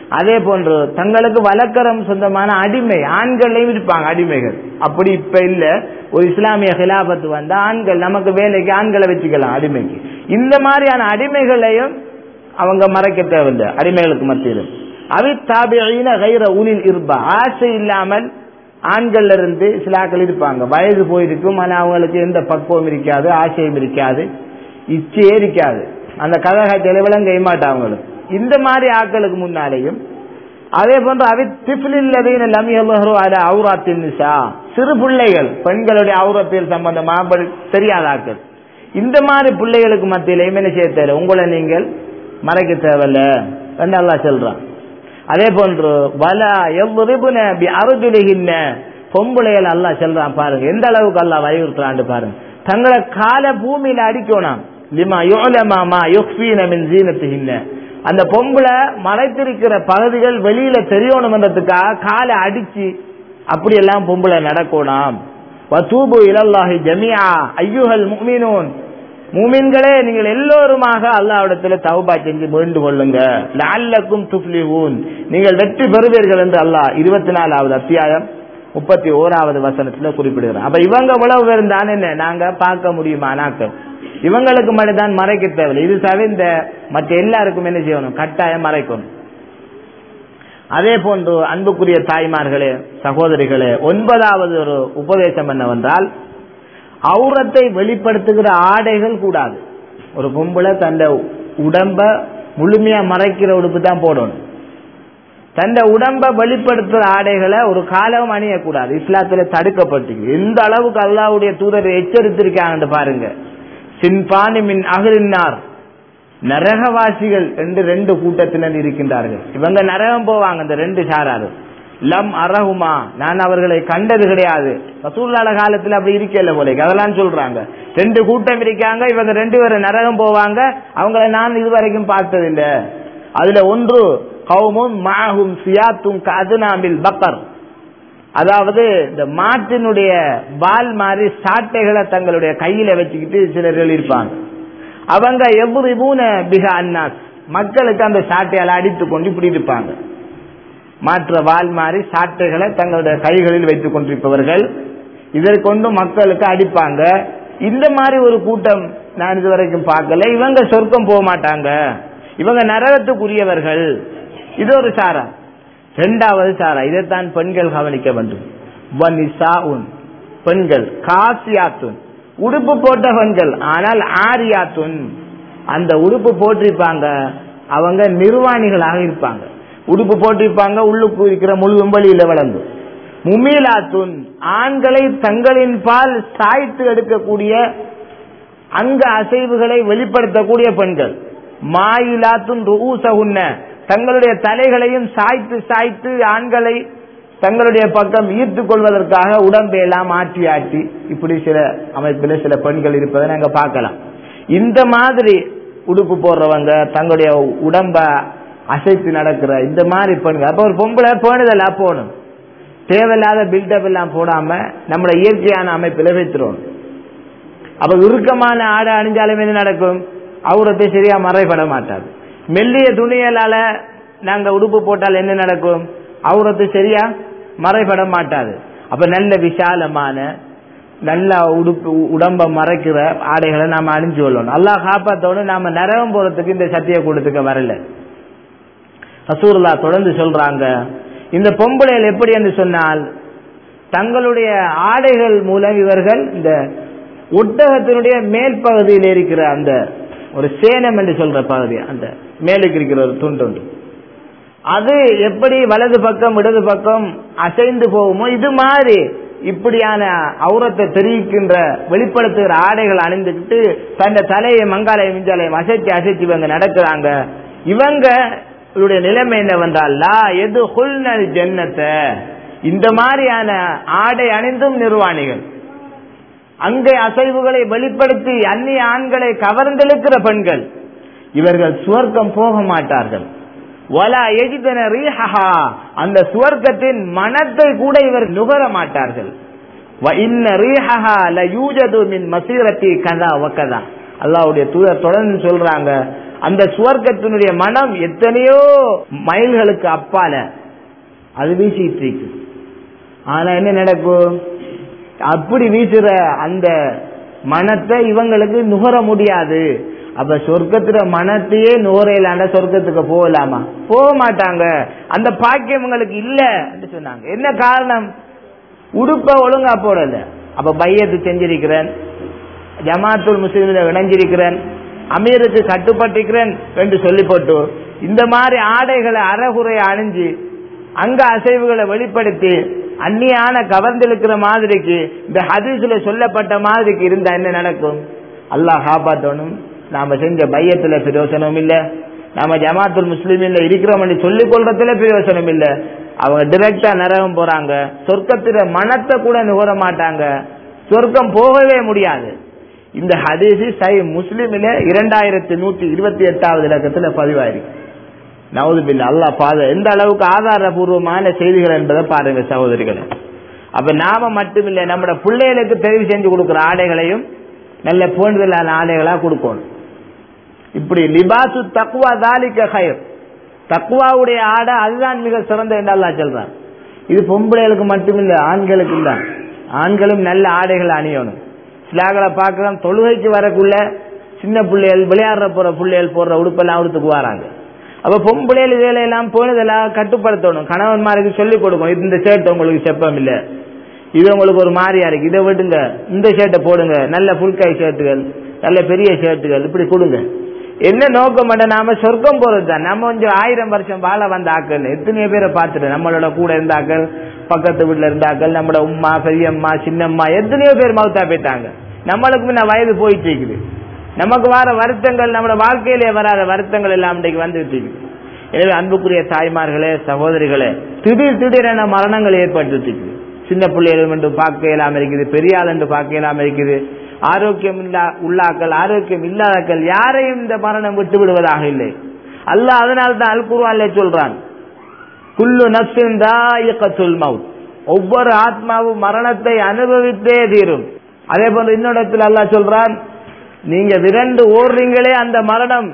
அதே போன்று தங்களுக்கு வழக்கரம் சொந்தமான அடிமை ஆண்களையும் இருப்பாங்க அடிமைகள் அப்படி இப்ப இல்ல ஒரு இஸ்லாமிய ஹிலாபத்து வந்தா ஆண்கள் நமக்கு வேலைக்கு ஆண்களை வச்சுக்கலாம் அடிமைக்கு இந்த மாதிரியான அடிமைகளையும் அவங்க மறைக்க தேவையில்லை அடிமைகளுக்கு மத்தியில் அவை தாபியின கைர உனில் இருப்பா ஆசை இல்லாமல் ஆண்கள்ல இருந்து சிலாக்கள் இருப்பாங்க வயது போயிருக்கும் ஆனா அவங்களுக்கு எந்த பக்குவம் இருக்காது ஆசையும் இருக்காது இச்சையே இருக்காது அந்த கதகாட்சியில விளங்க மாட்டா அவங்களுக்கு இந்த மாதிரி ஆட்களுக்கு முன்னாலேயும் அதே போன்று அவை திஃபிலில்லதீன லம் யல்ஹரு அலா அவுராத்தின் நிசா சிறு பிள்ளைகள் பெண்களுடைய அவுரத்தில் சம்பந்தமா படி- தெரியாத ஆட்கள் இந்த மாதிரி பிள்ளைகளுக்கு மத்தியிலையும் என்ன செய்ய தேவை உங்களை நீங்கள் மறைக்க தேவையில்ல என்று அல்லாஹ் சொல்றான் அதே போன்று வலா எவ்வரிபுன பி அருஜுலிகின்ன பொம்பளைகள் அல்லாஹ் சொல்றான் பாருங்க எந்த அளவுக்கு அல்லாஹ் வலியுறுத்துறான்னு பாருங்க தங்களை கால பூமியில அடிக்கணும் லிமா யுலமா மா யுக்ஃபீன மின் ஜீனத்திஹின்ன அந்த பொம்பளை மறைத்திருக்கிற பகுதிகள் வெளியில தெரியணும்ன்றதுக்காக காலை அடிச்சு அப்படியெல்லாம் பொம்பளை நடக்கணும் வதூபு இலல்லாஹி ஜமியா ஐயுஹல் முஃமினூன் மூமின்களே நீங்கள் எல்லோருமாக அல்லாஹ்விடத்தில் தௌபா செஞ்சு மீண்டு கொள்ளுங்க லஅல்லக்கும் துஃப்லிஹூன் நீங்கள் வெற்றி பெறுவீர்கள் என்று அல்லாஹ் இருபத்தி நாலாவது அத்தியாயம் முப்பத்தி ஓராவது வசனத்துல குறிப்பிடுகிறார் அப்ப இவங்க உழவு பேரும் தானே என்ன நாங்க பார்க்க முடியுமா நாக்க இவங்களுக்கு மட்டும்தான் மறைக்க தேவையில்லை இது தவிர்ந்த மற்ற எல்லாருக்கும் என்ன செய்யணும் கட்டாயம் மறைக்கணும் அதே போன்று அன்புக்குரிய தாய்மார்களே சகோதரிகளே ஒன்பதாவது ஒரு உபதேசம் என்னவென்றால் அவுரத்தை வெளிப்படுத்துகிற ஆடைகள் கூடாது ஒரு பொம்பளை தந்த உடம்ப முழுமையா மறைக்கிற உடுப்பு தான் போடணும் தந்த உடம்ப வெளிப்படுத்துற ஆடைகளை ஒரு காலம் அணியக்கூடாது இஸ்லாத்துல தடுக்கப்பட்டு எந்த அளவுக்கு அல்லாவுடைய தூதர் எச்சரித்திருக்காங்க பாருங்க சின்பானி மின் அகலினார் நரகவாசிகள் என்று ரெண்டு கூட்டத்தினர் இருக்கின்றார்கள் இவங்க நரகம் போவாங்க இந்த ரெண்டு சாராரு லம் அரகுமா நான் அவர்களை கண்டது கிடையாது ரசூல்லால காலத்துல அப்படி இருக்கல போல அதெல்லாம் சொல்றாங்க ரெண்டு கூட்டம் இருக்காங்க இவங்க ரெண்டு பேரும் நரகம் போவாங்க அவங்கள நான் இதுவரைக்கும் பார்த்ததில்ல அதுல ஒன்று கவுமும் மாகும் சியாத்தும் கதுனாமில் பக்கர் அதாவது இந்த மாட்டினுடைய பால் மாதிரி சாட்டைகளை தங்களுடைய கையில வச்சுக்கிட்டு சிலர்கள் இருப்பாங்க அவங்க எவ்வளவு பூன பிக அன்னாஸ் மக்களுக்கு அந்த சாட்டையால அடித்து கொண்டு இப்படி இருப்பாங்க மாற்ற வால் மாறி சாட்டைகளை தங்களுடைய கைகளில் வைத்துக் கொண்டிருப்பவர்கள் இதை கொண்டு மக்களுக்கு அடிப்பாங்க இந்த மாதிரி ஒரு கூட்டம் நான் இதுவரைக்கும் பார்க்கல இவங்க சொர்க்கம் போக மாட்டாங்க இவங்க நரகத்துக்குரியவர்கள் இது ஒரு சாரா இரண்டாவது சாரா இதைத்தான் பெண்கள் கவனிக்க வேண்டும் வனிசாஉன் பெண்கள் காசியாத்துன் உடுப்பு போட்ட பெண்கள் ஆனால் ஆரியாத்துன் அந்த உடுப்பு போட்டிருப்பாங்க அவங்க நிர்வாணிகளாக இருப்பாங்க உடுப்பு போட்டிருப்பாங்க உள்ளுக்கு இருக்கிற முழு வெம்பலியில வளர்ந்து முமீலாத்துன் ஆண்களை தங்களின் பால் சாய்த்து எடுக்கக்கூடிய அங்க அசைவுகளை வெளிப்படுத்தக்கூடிய பெண்கள் மாயிலாத்துன் ருஊசகுன்ன தங்களுடைய தலைகளையும் சாய்த்து சாய்த்து ஆண்களை தங்களுடைய பக்கம் ஈர்த்து கொள்வதற்காக உடம்பையெல்லாம் ஆட்டி ஆட்டி இப்படி சில அமைப்பில் சில பெண்கள் இருப்பதை நாங்க பார்க்கலாம் இந்த மாதிரி உடுப்பு போடுறவங்க தங்களுடைய உடம்ப அசைத்து நடக்கிற இந்த மாதிரி பெண்கள் அப்ப ஒரு பொம்பளை பேணுதலா போகணும் தேவையில்லாத பில்டப் எல்லாம் போடாம நம்மள இயற்கையான அமைப்பில் வைத்துருவோம் அப்ப இறுக்கமான ஆடை அணிஞ்சாலும் என்ன நடக்கும் அவுரத்தை சரியா மறைபட மாட்டாது மெல்லிய துணியலால நாங்க உடுப்பு போட்டால் என்ன நடக்கும் அவுரத்து சரியா மறைபட மாட்டாது அப்ப நல்ல விசாலமான நல்ல உடுப்பு உடம்ப மறைக்கிற ஆடைகளை நாம அணிஞ்சு கொள்ளணும் அல்லாஹ் காப்பாத்தோடு நாம நரகம் போறதுக்கு இந்த சத்திய கூடத்துக்கு வரல ரசூர்லா தொடர்ந்து சொல்றாங்க இந்த பொம்பளைகள் எப்படி என்று சொன்னால் தங்களுடைய ஆடைகள் மூலம் இவர்கள் இந்த ஒட்டகத்தினுடைய மேல் பகுதியில் இருக்கிற அந்த ஒரு சேனம் என்று சொல்ற பகுதி அந்த மேலுக்கு இருக்கிற ஒரு துண்டு உண்டு அது எப்படி வலது பக்கம் இடது பக்கம் அசைந்து போகுமோ இது மாதிரி இப்படியான அவுரத்தை தெரிவிக்கின்ற வெளிப்படுத்துகிற ஆடைகள் அணிந்துக்கிட்டு தன்னை தலையை மங்காலயம் மிஞ்சாலயம் அசைச்சு அசைச்சு இவங்க நடக்கிறாங்க இவங்க இவருடைய நிலைமை என்னவென்றால் லா எது ஹுல்னல் ஜன்னத்தை இந்த மாதிரியான ஆடை அணிந்தும் நிர்வாணிகள் அங்கே அசைவுகளை வெளிப்படுத்தி அந்நிய ஆண்களை கவர்ந்தெழுக்கிற பெண்கள் இவர்கள் சுவர்க்கம் போக மாட்டார்கள் வலா எஜிதன ரீஹா அந்த சுவர்க்கத்தின் மனத்தை கூட இவர் நுகர மாட்டார்கள் வ இன்ன ரீஹா ல யூஜது மின் மசீரத்தி கதா வக்கதா அல்லாவுடைய தூதர் தொடர்ந்து சொல்றாங்க அந்த சுவர்க்கத்தினுடைய மனம் எத்தனையோ மைல்களுக்கு அப்பால அது வீசிட்டு இருக்கு ஆனா என்ன நடக்கும் அப்படி வீசுற அந்த மனத்தை இவங்களுக்கு நுகர முடியாது அப்ப சொர்க்கத்துல மனத்தையே நுகரையிலாண்ட சொர்க்கத்துக்கு போகலாமா போக மாட்டாங்க அந்த பாக்கியம் உங்களுக்கு இல்ல சொன்னாங்க என்ன காரணம் உடுப்ப ஒழுங்கா போடல அப்ப பையத்து செஞ்சிருக்கிறேன் ஜமாத்துல் முஸ்லீம்ல இணைஞ்சிருக்கிறேன் அமீருக்கு கட்டுப்பட்டிருக்கிறேன் என்று சொல்லி போட்டு இந்த மாதிரி ஆடைகளை அறகுறை அணிஞ்சு அங்க அசைவுகளை வெளிப்படுத்தி அந்நியான கவர்ந்திருக்கிற மாதிரிக்கு இந்த ஹதீஸ்ல சொல்லப்பட்ட மாதிரிக்கு இருந்தா என்ன நடக்கும் அல்லாஹ் காப்பாற்றணும் நாம செஞ்ச பையத்துல பிரயோசனம் இல்ல நாம ஜமாத்துல் முஸ்லீமில் இருக்கிறோம் சொல்லிக் கொள்றதுல பிரயோசனம் இல்ல அவங்க டிரெக்டா நரகம் போறாங்க சொர்க்கத்துல மனத்தை கூட நுகர மாட்டாங்க சொர்க்கம் போகவே முடியாது இந்த ஹதீஸ் சை முஸ்லிமில இரண்டாயிரத்தி நூத்தி இருபத்தி எட்டாவது இலக்கத்துல பதிவாயிருக்கு நவுதுபில் அல்லா பாத எந்த அளவுக்கு ஆதாரபூர்வமான செய்திகள் என்பதை பாருங்க சகோதரிகளை அப்ப நாம மட்டுமில்லை நம்மட பிள்ளைகளுக்கு தெரிவு செஞ்சு கொடுக்கிற ஆடைகளையும் நல்ல போன்றுதலான ஆடைகளா கொடுக்கணும் இப்படி லிபாசு தக்குவா தாலிக்க ஹயர் தக்குவாவுடைய ஆடை அதுதான் மிக சிறந்த என்று அல்லா சொல்றான் இது பொம்பளைகளுக்கு மட்டுமில்ல ஆண்களுக்கும் தான் ஆண்களும் நல்ல ஆடைகள் அணியணும் சிலாக்களை பார்க்கலாம் தொழுகைக்கு வரக்குள்ள சின்ன பிள்ளைகள் விளையாடுற போற பிள்ளைகள் போடுற உடுப்பெல்லாம் உடுத்துக்கு வராங்க அப்ப பொம்பளைகள் வேலையெல்லாம் போனதெல்லாம் கட்டுப்படுத்தணும் கணவன்மாருக்கு சொல்லிக் கொடுக்கணும் இந்த ஷர்ட் உங்களுக்கு செப்பம் இல்ல இது உங்களுக்கு ஒரு மாதிரியா இருக்கு இதை விடுங்க இந்த ஷர்ட்டை போடுங்க நல்ல புல்கை ஷர்ட்டுகள் நல்ல பெரிய ஷர்ட்டுகள் இப்படி கொடுங்க என்ன நோக்கம் நாம சொர்க்கம் போறது தான் நம்ம கொஞ்சம் ஆயிரம் வருஷம் வாழ வந்த ஆக்கள் எத்தனையோ பேரை பார்த்துட்டு நம்மளோட கூட இருந்தாக்கள் பக்கத்து வீட்டுல இருந்தாக்கள் நம்மளோட உம்மா பெரியம்மா சின்னம்மா எத்தனையோ பேர் மவுத்தா போயிட்டாங்க நம்மளுக்கு முன்ன வயது போயிட்டு இருக்குது நமக்கு வர வருத்தங்கள் நம்மளோட வாழ்க்கையிலே வராத வருத்தங்கள் எல்லாம் இன்றைக்கு வந்துட்டு இருக்குது எனவே அன்புக்குரிய தாய்மார்களே சகோதரிகளே திடீர் திடீரென மரணங்கள் ஏற்பட்டு இருக்குது சின்ன பிள்ளைகள் என்று பார்க்க இல்லாம இருக்குது பெரிய ஆள் என்று பார்க்க இல்லாம இருக்குது ஆரோக்கியம் இல்லா உள்ளாக்கள் ஆரோக்கியம் இல்லாதாக்கள் யாரையும் இந்த மரணம் விட்டு விடுவதாக இல்லை அல்லாஹ் அதனால தான் அல் குர்ஆன்ல சொல்றான் குல்லு நப்சின் தாயிகத்துல் மவுத் ஒவ்வொரு ஆத்மாவும் மரணத்தை அனுபவித்தே தீரும் அதே போல இன்னொரு அல்லாஹ் சொல்றான் நீங்க விரண்டு ஓடுறீங்களே அந்த மரணம்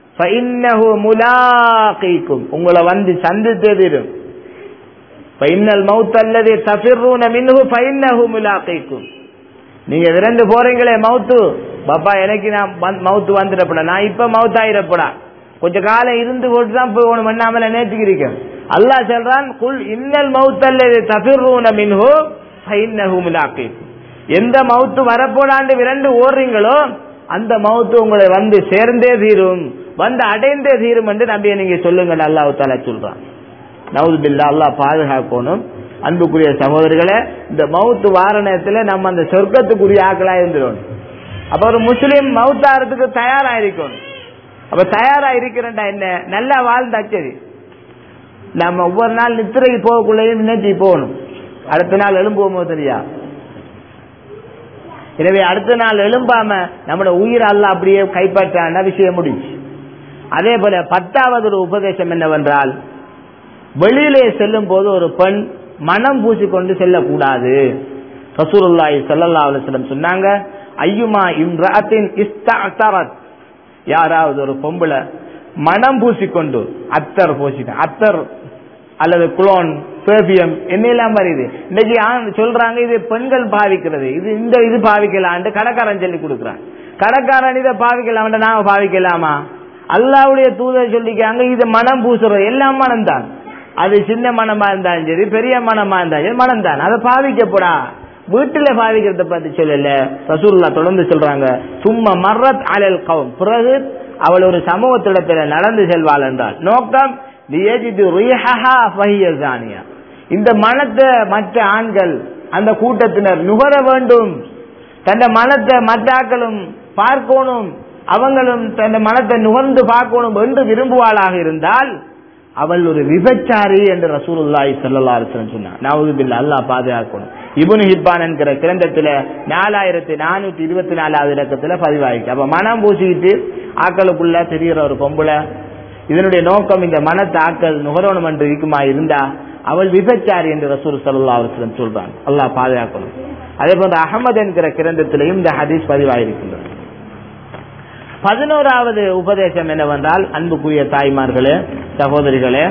முலாக்கிக்கும் உங்களை வந்து சந்தித்தே தீரும் பைன்னல் மவுத் அல்லது தபிர்ரூன மின்ஹு பைன்னஹு முலாக்கிக்கும் நீங்க விரண்டு போறீங்களே மவுத்து பாப்பா எனக்கு நான் மவுத்து வந்துடப்படா நான் இப்ப மவுத் ஆயிரப்படா கொஞ்ச காலம் இருந்து போட்டு தான் போகணும் பண்ணாமல நேற்றுக்கிறீங்க அல்லாஹ் சொல்றான் குல் இன்னல் மவுத் அல்லது தபிர்ரூன மின்ஹு பைன்னஹு முலாக்கிக்கும் எந்த மவுத்து வரப்போடாண்டு விரண்டு ஓடுறீங்களோ அந்த மவுத்து உங்களை வந்து சேர்ந்தே தீரும் வந்து அடைந்தே தீரும் என்று நம்பிய நீங்க சொல்லுங்க அல்லாஹ் தாலா சொல்றான் நவுது பில்லா அல்லாஹ் பாதுகாக்கணும் அன்புக்குரிய சகோதரர்களே இந்த மவுத்து வார நேரத்தில் நம்ம அந்த சொர்க்கத்துக்குரிய ஆக்களா இருந்துடும் அப்ப ஒரு முஸ்லீம் மவுத்தாரத்துக்கு தயாரா இருக்கணும் அப்ப தயாரா இருக்கிறேன்டா என்ன நல்லா வாழ்ந்தா சரி நம்ம ஒவ்வொரு நாள் நித்திரைக்கு போகக்குள்ளேயும் நினைச்சு போகணும் அடுத்த நாள் எழும்புவோமோ தெரியா எனவே அடுத்த நாள் எழும்பாம நம்மளோட உயிர் அல்ல அப்படியே கைப்பற்றான விஷயம் முடிச்சு அதே போல பத்தாவது ஒரு உபதேசம் என்னவென்றால் வெளியிலே செல்லும் போது ஒரு பெண் மனம் பூசிக்கொண்டு செல்லக்கூடாது ரசூலுல்லாஹி ஸல்லல்லாஹு அலைஹி வஸல்லம் சொன்னாங்க ஐயுமா இம்ராத்தின் இஸ்தஅத்தரத் யாராவது ஒரு பொம்பளை மனம் பூசிக்கொண்டு அத்தர் பூசிட்டு அத்தர் அல்லது குளோன் பெர்பியம் என்னெல்லாம் வருது இன்னைக்கு சொல்றாங்க இது பெண்கள் பாவிக்கிறது இது இந்த இது பாவிக்கலான்ட்டு கடைக்காரன் சொல்லி கொடுக்குறான் கடைக்காரன் இதை பாவிக்கலாம் நாம பாவிக்கலாமா அல்லாவுடைய தூதர் சொல்லிக்காங்க இது மனம் பூசுறது எல்லாம் மனம் தான் அது சின்ன மனமா இருந்தாலும் சரி பெரிய மனமா இருந்தாலும் சரி மனம் தான் அதை பாவிக்கப்படா வீட்டுல பாவிக்கிறத பத்தி சொல்லல ரசூல்லா தொடர்ந்து சொல்றாங்க சும்மா மர்ரத் அலல் கவும் பிறகு அவள் ஒரு சமூகத்திடத்துல நடந்து செல்வாள் என்றால் நோக்கம் இந்த மனத்தை மற்ற ஆண்கள் அந்த கூட்டத்தினர் நுகர வேண்டும் தந்த மனத்தை மற்ற ஆக்களும் பார்க்கணும் அவங்களும் தன் மனத்தை நுகர்ந்து பார்க்கணும் என்று விரும்புவாளாக இருந்தால் அவள் ஒரு விபச்சாரி என்று ரசூலுல்லாஹி ஸல்லல்லாஹு அலைஹி வஸல்லம் சொன்னார் நவுதுபில்லா அல்லாஹ் பாதுகாக்கணும் இப்னு ஹிப்பான் என்கிற கிரந்தத்துல நாலாயிரத்தி நானூத்தி இருபத்தி நாலாவது இலக்கத்துல பதிவாயிருக்கு அப்ப மனம் பூசிக்கிட்டு ஆக்களுக்குள்ள தெரிகிற ஒரு பொம்பளை இதனுடைய நோக்கம் இந்த மனத்தை ஆக்கள் நுகரணும் என்று இருக்குமா இருந்தா அவள் விபச்சாரி என்று ரசூல் சல்லா அலுவலம் சொல்றாங்க அல்லாஹ் பாதுகாக்கணும் அதே போன்ற அகமது என்கிற கிரந்தத்திலையும் இந்த ஹதீஸ் பதிவாயிருக்கின்றது பதினோராவது உபதேசம் என்னவென்றால் அன்புக்குரிய தாய்மார்களே சகோதரிகளே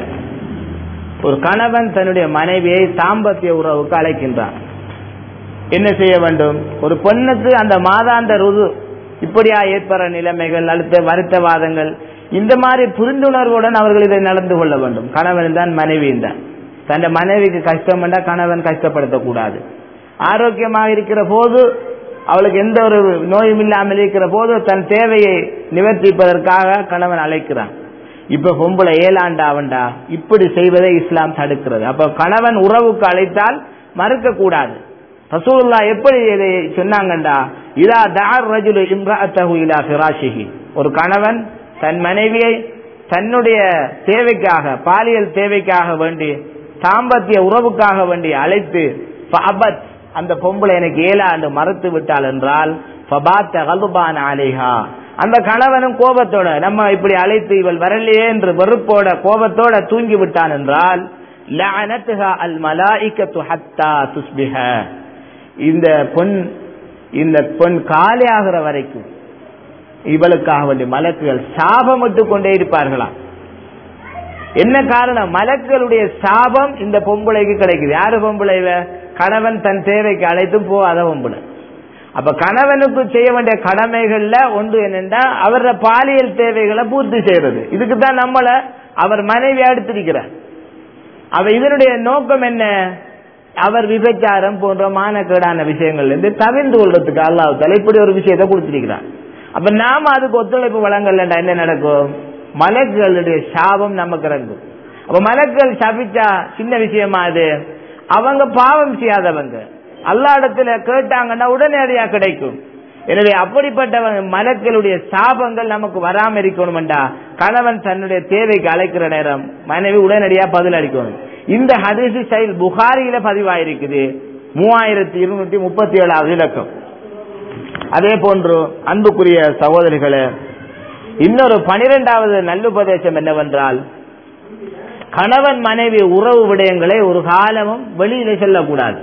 ஒரு கணவன் தன்னுடைய மனைவியை தாம்பத்திய உறவுக்கு அழைக்கின்றான் என்ன செய்ய வேண்டும் ஒரு பெண்ணுக்கு அந்த மாதாந்த ருது இப்படியா ஏற்படுற நிலைமைகள் அடுத்த வருத்தவாதங்கள் இந்த மாதிரி புரிந்துணர்வுடன் அவர்கள் இதை நடந்து கொள்ள வேண்டும் கணவன் தான் மனைவியும் தான் தன் மனைவிக்கு கஷ்டம் என்றால் கணவன் கஷ்டப்படுத்தக்கூடாது ஆரோக்கியமாக இருக்கிற போது அவளுக்கு எந்த ஒரு நோயும் இல்லாமல் இருக்கிற போது தன் தேவையை நிவர்த்திப்பதற்காக கணவன் அழைக்கிறான் இப்ப பொம்பளை ஏலாண்டா அவன்டா இப்படி செய்வதை இஸ்லாம் தடுக்கிறது அப்ப கணவன் உறவுக்கு அழைத்தால் மறுக்க கூடாது ரசூலுல்லா எப்படி இதை சொன்னாங்கண்டா இதா தார் ரஜுலு இம்ராத்தஹு இலா ஃபிராஷிஹி ஒரு கணவன் தன் மனைவியை தன்னுடைய தேவைக்காக பாலியல் தேவைக்காக வேண்டி தாம்பத்திய உறவுக்காக வேண்டி அழைத்து ஃபஅபத் அந்த பொம்பளை எனக்கு ஏழாண்டு மறுத்து விட்டாள் என்றால் ஃபபாத்த கல்பான் அலைஹா அந்த கணவனும் கோபத்தோட நம்ம இப்படி அழைத்து இவள் வரலையே என்று வெறுப்போட கோபத்தோட தூங்கி விட்டான் என்றால் லஅனத்துஹா அல் மலாயிகத்து ஹத்தா துஸ்பிஹ இந்த பொன் இந்த பொன் காலியாகிற வரைக்கும் இவளுக்காக வேண்டிய மலக்குகள் சாபமிட்டு கொண்டே இருப்பார்களாம் என்ன காரணம் மலக்களுடைய சாபம் இந்த பொம்பளைக்கு கிடைக்குது யாரு பொம்பளை இவ? கணவன் தன் தேவைக்கு அழைத்து போகாத பொம்பளை அப்ப கணவனுக்கு செய்ய வேண்டிய கடமைகள்ல ஒன்று என்னென்றா அவர பாலியல் தேவைகளை பூர்த்தி செய்யறது இதுக்கு தான் நம்மள அவர் மனைவி எடுத்திருக்கிறார் அவ இதனுடைய நோக்கம் என்ன அவர் விபச்சாரம் போன்ற மானக்கேடான விஷயங்கள்ல இருந்து தவிர்ந்து கொள்றதுக்கு அல்லாஹ் தலை இப்படி ஒரு விஷயத்தை கொடுத்திருக்கிறார் அப்ப நாம அதுக்கு ஒத்துழைப்பு வழங்கலண்டா என்ன நடக்கும் மலக்குகளுடைய சாபம் நமக்கு இறங்கும் அப்ப மலக்குகள் சபிச்சா சின்ன விஷயமா அது அவங்க பாவம் செய்யாதவங்க அல்லா இடத்துல கேட்டாங்கன்னா உடனடியா கிடைக்கும் எனவே அப்படிப்பட்ட மலக்களுடைய சாபங்கள் நமக்கு வராம இருக்கணும்டா கணவன் தன்னுடைய தேவைக்கு அழைக்கிற நேரம் மனைவி உடனடியா பதில் அளிக்கணும் இந்த ஹதீஸ் செயல் புகாரியில பதிவாயிருக்குது மூவாயிரத்தி இருநூத்தி முப்பத்தி ஏழாவது இலக்கம் அதே போன்று அன்புக்குரிய சகோதரிகளே இன்னொரு பனிரெண்டாவது நல்லுபதேசம் என்னவென்றால் கணவன் மனைவி உறவு விடயங்களை ஒரு காலமும் வெளியில சொல்லக்கூடாது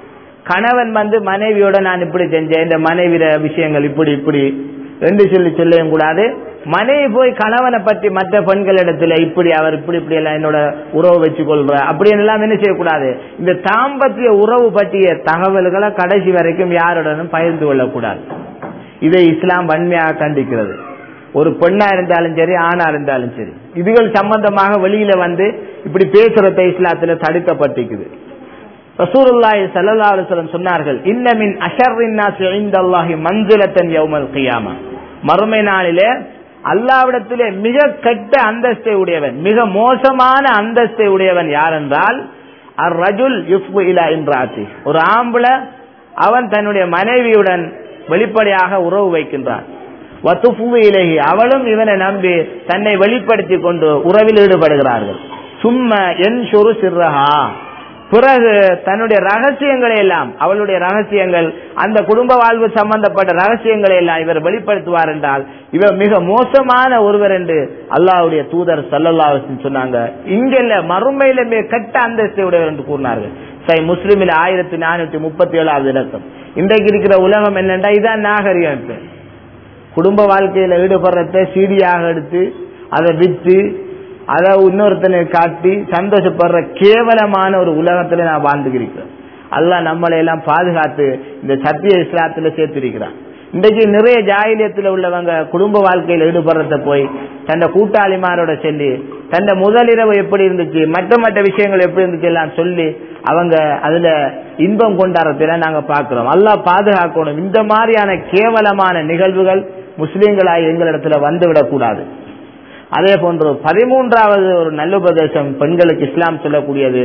கணவன் வந்து மனைவியோட நான் இப்படி செஞ்சேன் இந்த மனைவிட விஷயங்கள் இப்படி இப்படி ரெண்டு சொல்லி சொல்லவும் கூடாது மனைவி போய் கணவனை பற்றி மற்ற பெண்களிடத்துல இப்படி அவர் இப்படி இப்படி எல்லாம் என்னோட உறவு வச்சு கொள்ற அப்படி எல்லாம் என்ன செய்யக்கூடாது இந்த தாம்பத்திய உறவு பற்றிய தகவல்களை கடைசி வரைக்கும் யாருடனும் பகிர்ந்து கொள்ளக்கூடாது இதை இஸ்லாம் வன்மையாக கண்டிக்கிறது ஒரு பெண்ணா இருந்தாலும் சரி ஆணா இருந்தாலும் சரி இதுகள் சம்பந்தமாக வெளியில வந்து இப்படி பேசுறத இஸ்லாத்துல தடுக்கப்பட்டிருக்குது ரசூலுல்லாஹி ஸல்லல்லாஹு அலைஹி வஸல்லம் சொன்னார்கள் இன்ன மின் அஷர்ரின் நாஸி இன்தல்லாஹி மன்சிலத்தன் யௌமல் கியாமா மறுமை நாளிலே அல்லாவிடத்திலே மிக கெட்ட அந்தஸ்தை உடையவன் மிக மோசமான அந்தஸ்தை உடையவன் யார் என்றால் அர் ரஜுல் யுஃபு இலா இம்ராத்தி ஒரு ஆம்பள அவன் தன்னுடைய மனைவியுடன் வெளிப்படையாக உறவு வைக்கின்றான் வத்துஃபு இலகி அவளும் இவனை நம்பி தன்னை வெளிப்படுத்தி கொண்டு உறவில் ஈடுபடுகிறார்கள் சும்ம என் சுரு சிறஹா பிறகு தன்னுடைய ரகசியங்களை எல்லாம் அவளுடைய ரகசியங்கள் அந்த குடும்ப வாழ்வு சம்பந்தப்பட்ட ரகசியங்களை எல்லாம் இவர் வெளிப்படுத்துவார் என்றால் இவர் மிக மோசமான ஒருவர் என்று அல்லாஹ்வுடைய தூதர் சல்லல்லாஹு சொன்னாங்க இங்கல்ல மறுமையில மிக கெட்ட அந்தஸ்தை உடையவர் என்று கூறினார்கள் சை முஸ்லிமில் ஆயிரத்தி நானூத்தி முப்பத்தி ஏழாவது இலக்கம் இன்றைக்கு இருக்கிற உலகம் என்னண்டா இதான் நாகரிகம் இப்ப குடும்ப வாழ்க்கையில ஈடுபடுறத சீடியாக எடுத்து அதை விற்று அதை இன்னொருத்தனை காட்டி சந்தோஷப்படுற கேவலமான ஒரு உலகத்துல நான் வாழ்ந்துகிறேன் அல்லாஹ் நம்மளை எல்லாம் பாதுகாத்து இந்த சத்திய இஸ்லாத்துல சேர்த்திருக்கிறான் இன்றைக்கு நிறைய ஜாயிலியத்தில் உள்ளவங்க குடும்ப வாழ்க்கையில் ஈடுபடுறத போய் தன்னை கூட்டாளிமாரோட சொல்லி தன்னை முதலிரவு எப்படி இருந்துச்சு மற்ற மற்ற விஷயங்கள் எப்படி இருந்துச்சு எல்லாம் சொல்லி அவங்க அதுல இன்பம் கொண்டாடுறதுல நாங்க பாக்குறோம் அல்லாஹ் பாதுகாக்கணும் இந்த மாதிரியான கேவலமான நிகழ்வுகள் முஸ்லீம்களாய் எங்களிடத்துல வந்துவிடக் கூடாது அதே போன்று பதிமூன்றாவது ஒரு நல்லுபதேசம் பெண்களுக்கு இஸ்லாம் சொல்லக்கூடியது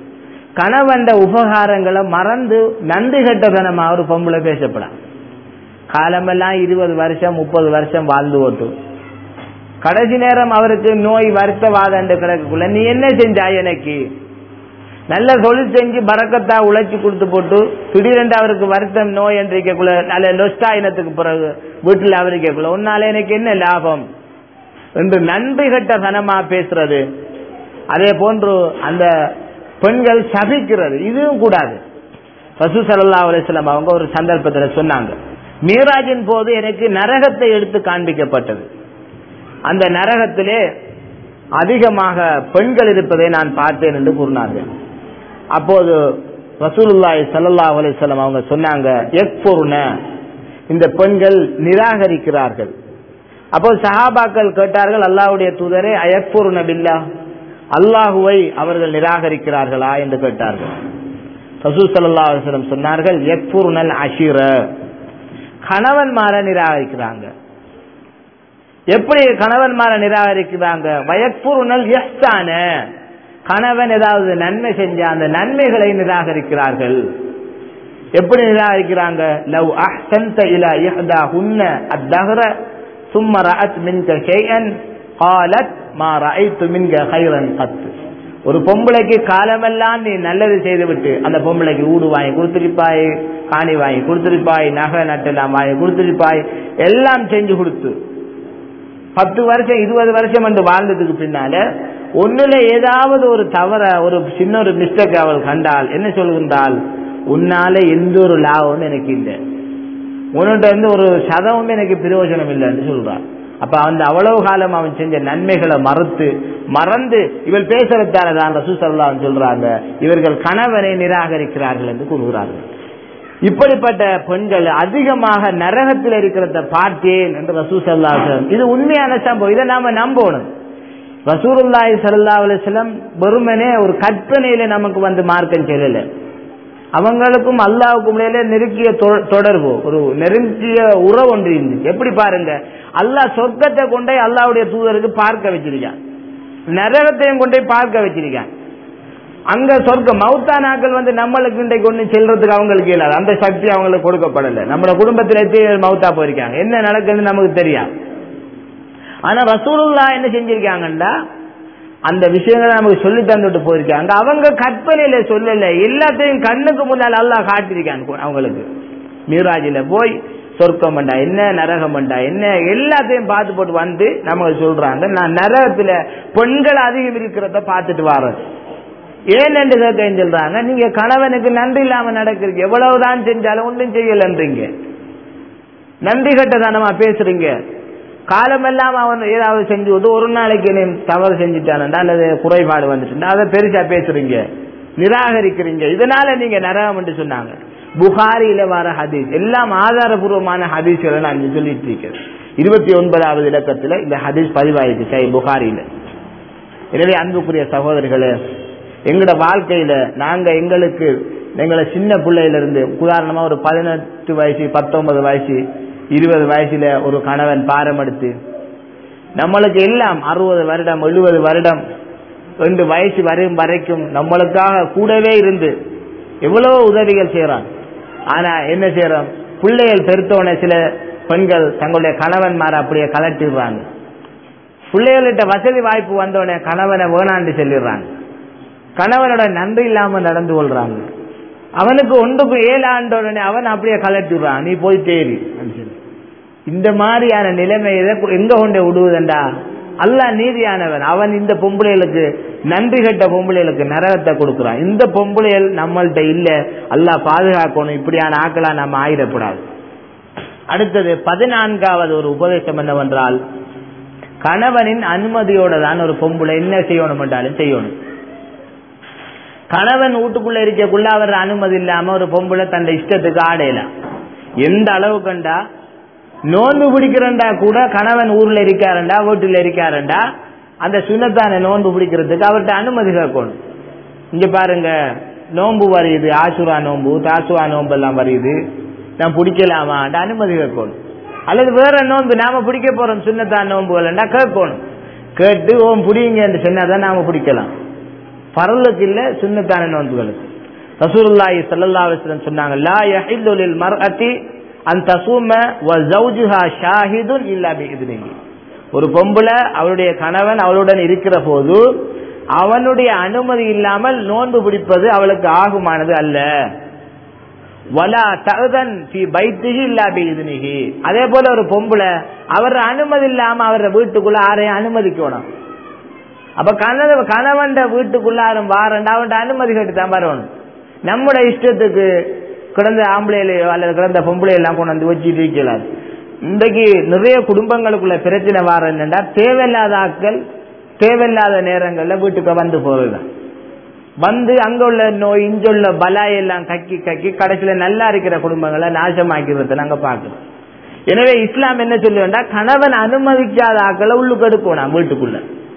கணவண்ட உபகாரங்களை மறந்து நன்றி கட்டதனமா ஒரு பொம்பளை பேசப்படாது காலமெல்லாம் இருபது வருஷம் முப்பது வருஷம் வாழ்ந்து ஓட்டும் கடைசி நேரம் அவருக்கு நோய் வருத்தவாதம் என்று கிடக்குள்ள நீ என்ன செஞ்சாய் எனக்கு நல்ல தொழில் செஞ்சு பறக்கத்தா உழைச்சி கொடுத்து போட்டு திடீரென்று அவருக்கு வருத்தம் நோய் என்று இருக்கக்குள்ள நல்ல லொஸ்டா இனத்துக்கு பிறகு வீட்டில் அவர் இருக்கக்குள்ள உன்னால எனக்கு என்ன லாபம் என்று நன்றி கட்ட தனமா பேசுறது அதே போன்று அந்த பெண்கள் சபிக்கிறது இதுவும் கூடாது பசு சல்லா அலிஸ்லாம் அவங்க ஒரு சந்தர்ப்பத்தில் சொன்னாங்க மீராஜின் போது எனக்கு நரகத்தை எடுத்து காண்பிக்கப்பட்டது அந்த நரகத்திலே அதிகமாக பெண்கள் இருப்பதை நான் பார்த்தேன் என்று கூறினார்கள் அப்போது ரசூலுல்லாய் சல்லல்லாஹ் அலிஸ்லாம் அவங்க சொன்னாங்க எக்பொருன இந்த பெண்கள் நிராகரிக்கிறார்கள் அப்போது சஹாபாக்கள் கேட்டார்கள் அல்லாஹ்வுடைய தூதரே அயக்பொருன பில்லா அல்லாஹுவை அவர்கள் நிராகரிக்கிறார்களா என்று கேட்டார்கள் ரசூல் சல்லா அலிஸ்லம் சொன்னார்கள் எக்புருனல் அஷிர கணவன்மார நிராகரிக்கிறாங்க எப்படி கணவன்மார நிராகரிக்கிறாங்க வயக்புருனல் எஸ்தான கணவன் ஏதாவது நன்மை செஞ்ச அந்த நன்மைகளை நிராகரிக்கிறார்கள் எப்படி நிராகரிக்கிறாங்க லவ் அஹ்சன்த இலா இஹ்தா ஹுன்ன அத்தஹர ثم رأت منك شيئا قالت ما رأيت منك خيرا قط ஒரு பொம்பளைக்கு காலமெல்லாம் நீ நல்லது செய்துவிட்டு அந்த பொம்பளைக்கு ஊடு வாங்கி கொடுத்துருப்பாய் காணி வாங்கி கொடுத்துருப்பாய் நகை நட்டெல்லாம் வாங்கி கொடுத்துருப்பாய் எல்லாம் செஞ்சு கொடுத்து பத்து வருஷம் இருபது வருஷம் என்று வாழ்ந்ததுக்கு பின்னால ஒண்ணுல ஏதாவது ஒரு தவற ஒரு சின்ன ஒரு மிஸ்டேக் அவள் கண்டால் என்ன சொல்கின்றால் உன்னால எந்த ஒரு லாபமும் எனக்கு இல்லை உன்னிட்ட இருந்து ஒரு சதமும் எனக்கு பிரயோஜனம் இல்லைன்னு சொல்றான் அப்ப அந்த அவ்வளவு காலம் அவன் செஞ்ச நன்மைகளை மறுத்து மறந்து இவள் பேசுறதால தான் ரசூசல்லாம் சொல்றாங்க இவர்கள் கணவனை நிராகரிக்கிறார்கள் என்று கூறுகிறார்கள் இப்படிப்பட்ட பெண்கள் அதிகமாக நரகத்தில் இருக்கிறத பார்த்தேன் என்று ரசூசல்லா இது உண்மையான சம்பவம் இதை நாம நம்பணும் ரசூருல்லாய் சல்லா அலிஸ்லம் வெறுமனே ஒரு கற்பனையில நமக்கு வந்து மார்க்கம் சொல்லல அவங்களுக்கும் அல்லாவுக்கும் இடையில நெருங்கிய தொடர்பு ஒரு நெருங்கிய உறவு ஒன்று இருந்துச்சு எப்படி பாருங்க அல்லாஹ் சொர்க்கத்தை கொண்டே அல்லாவுடைய தூதருக்கு பார்க்க வச்சிருக்கான் நரகத்தையும் கொண்டே பார்க்க வச்சிருக்கான் அங்க சொர்க்க மௌத்தானாக்கள் வந்து நம்மளுக்கு இன்றைக்கு ஒண்ணு செல்றதுக்கு அவங்களுக்கு இல்லாது அந்த சக்தி அவங்களுக்கு கொடுக்கப்படல நம்ம குடும்பத்தில் எத்தனை மௌத்தா போயிருக்காங்க என்ன நடக்குதுன்னு நமக்கு தெரியாது ஆனா ரசூலுல்லா என்ன செஞ்சிருக்காங்கன்னா அந்த விஷயங்களை நமக்கு சொல்லி தந்துட்டு போயிருக்காங்க அவங்க கற்பனையில சொல்லல எல்லாத்தையும் கண்ணுக்கு முன்னால் அல்லாஹ் காட்டியிருக்காங்க அவங்களுக்கு மீராஜில போய் சொர்க்கம் பண்டா என்ன நரகம் பண்டா என்ன எல்லாத்தையும் பார்த்து போட்டு வந்து நமக்கு சொல்றாங்க நான் நரகத்துல பெண்கள் அதிகம் இருக்கிறத பார்த்துட்டு வரேன் ஏன் என்று கேட்க சொல்றாங்க நீங்க கணவனுக்கு நன்றி இல்லாம நடக்கிறீங்க எவ்வளவுதான் செஞ்சாலும் ஒன்றும் செய்யலன்றீங்க நன்றி கட்டதானமா பேசுறீங்க காலமெல்லாம் அவன் ஏதாவது செஞ்சு வந்து ஒரு நாளைக்கு நீ தவறு செஞ்சுட்டானண்டா அல்லது குறைபாடு வந்துச்சுன்னா அதை பெருசா பேசுறீங்க நிராகரிக்கிறீங்க இதனால நீங்க நரகம் என்று சொன்னாங்க புகாரியில வர ஹதீஸ் எல்லாம் ஆதாரபூர்வமான ஹதீஸ்களை நான் சொல்லிட்டு இருக்கேன் இருபத்தி ஒன்பதாவது இலக்கத்துல இந்த ஹதீஸ் பதிவாயிருக்கு சை புகாரியில எனவே அன்புக்குரிய சகோதரர்களே எங்களோட வாழ்க்கையில நாங்க எங்களுக்கு எங்களை சின்ன பிள்ளையில இருந்து உதாரணமா ஒரு பதினெட்டு வயசு பத்தொன்பது வயசு இருபது வயசுல ஒரு கணவன் பாரம் எடுத்து நம்மளுக்கு எல்லாம் அறுபது வருடம் எழுபது வருடம் ரெண்டு வயசு வரும் வரைக்கும் நம்மளுக்காக கூடவே இருந்து எவ்வளவு உதவிகள் செய்யறான் ஆனா என்ன செய்யறோம் பிள்ளைகள் பெருத்தோன சில பெண்கள் தங்களுடைய கணவன்மாரை அப்படியே கலட்டிடுறாங்க பிள்ளைகள்கிட்ட வசதி வாய்ப்பு வந்தோடனே கணவனை வேணாண்டு சொல்லிடுறாங்க கணவனோட நன்றி இல்லாம நடந்து கொள்றாங்க அவனுக்கு ஒன்றுக்கு ஏழு ஆண்டோடனே அவன் அப்படியே கலட்டிடுறான் நீ போய் தேறி இந்த மாதிரியான நிலைமை எங்க கொண்டே விடுவதண்டா அல்ல நீதியானவன் அவன் இந்த பொம்பளைகளுக்கு நன்றி கட்ட பொம்பளைகளுக்கு நரகத்தை கொடுக்குறான் இந்த பொம்பளைகள் நம்மள்கிட்ட இல்ல அல்லா பாதுகாக்கணும் இப்படியான ஆக்களா நம்ம ஆயிடக்கூடாது அடுத்தது பதினான்காவது ஒரு உபதேசம் என்னவென்றால் கணவனின் அனுமதியோட தான் ஒரு பொம்பளை என்ன செய்யணும் என்றாலும் செய்யணும் கணவன் வீட்டுக்குள்ள இருக்கக்குள்ள அவர் அனுமதி இல்லாம ஒரு பொம்பளை தன் இஷ்டத்துக்கு ஆடையலாம் எந்த அளவு கண்டா நோன்பு பிடிக்கிறண்டா கூட கணவன் ஊர்ல இருக்காருண்டா வீட்டுல இருக்காருண்டா அந்த சுனத்தான நோன்பு பிடிக்கிறதுக்கு அவர்கிட்ட அனுமதி கேட்கணும் இங்க பாருங்க நோன்பு வருது ஆசுரா நோன்பு தாசுவா நோன்பு எல்லாம் வருது நான் பிடிக்கலாமான்ற அனுமதி கேட்கணும் அல்லது வேற நோன்பு நாம பிடிக்க போறோம் சுண்ணத்தான் நோன்புகள்டா கேட்கணும் கேட்டு ஓம் பிடிங்கன்னு சொன்னாதான் நாம பிடிக்கலாம் பரலுக்கு இல்ல சுண்ணத்தான நோன்புகளுக்கு ரசூலுல்லாஹி ஸல்லல்லாஹு அலைஹி வஸல்லம் சொன்னாங்க லா யஹில்லு லில் மர்அதி அன் தசூம வ ஜௌஜுஹா ஷாஹிதுன் இல்லா பிஇذنஹி ஒரு பொம்பளை அவளுடைய கணவன் அவளுடன் இருக்கிற போது அவனுடைய அனுமதி இல்லாமல் நோன்பு பிடிப்பது அவளுக்கு ஆகுமானது அல்ல வலா தகுதன் பைத்திகி இல்லா பிஇذنஹி அதே போல ஒரு பொம்பளை அவர் அனுமதி இல்லாம அவர வீட்டுக்குள்ள யாரையும் அனுமதிக்கணும் அப்ப கணவ கணவன் வீட்டுக்குள்ளாரும் வாரண்டா அவன் அனுமதி கேட்டு தான் வரணும் நம்முடைய இஷ்டத்துக்கு கிடந்த ஆம்பளையிலையோ அல்லது கிடந்த பொம்பளையெல்லாம் கொண்டு வந்து வச்சுட்டு வைக்கலாது இன்றைக்கு நிறைய குடும்பங்களுக்குள்ள பிரச்சனை வர என்னன்னா தேவையில்லாத ஆட்கள் தேவையில்லாத நேரங்கள்ல வீட்டுக்கு வந்து போறதுதான் வந்து அங்க உள்ள நோய் இங்க உள்ள பலாய் எல்லாம் கக்கி கக்கி கடைசியில நல்லா இருக்கிற குடும்பங்களை நாசமாக்கிறத நாங்க பார்க்கிறோம் எனவே இஸ்லாம் என்ன சொல்லுவேன்டா கணவன் அனுமதிக்காத ஆக்களை உள்ளுக்கு எடுக்கணும் வீட்டுக்குள்ள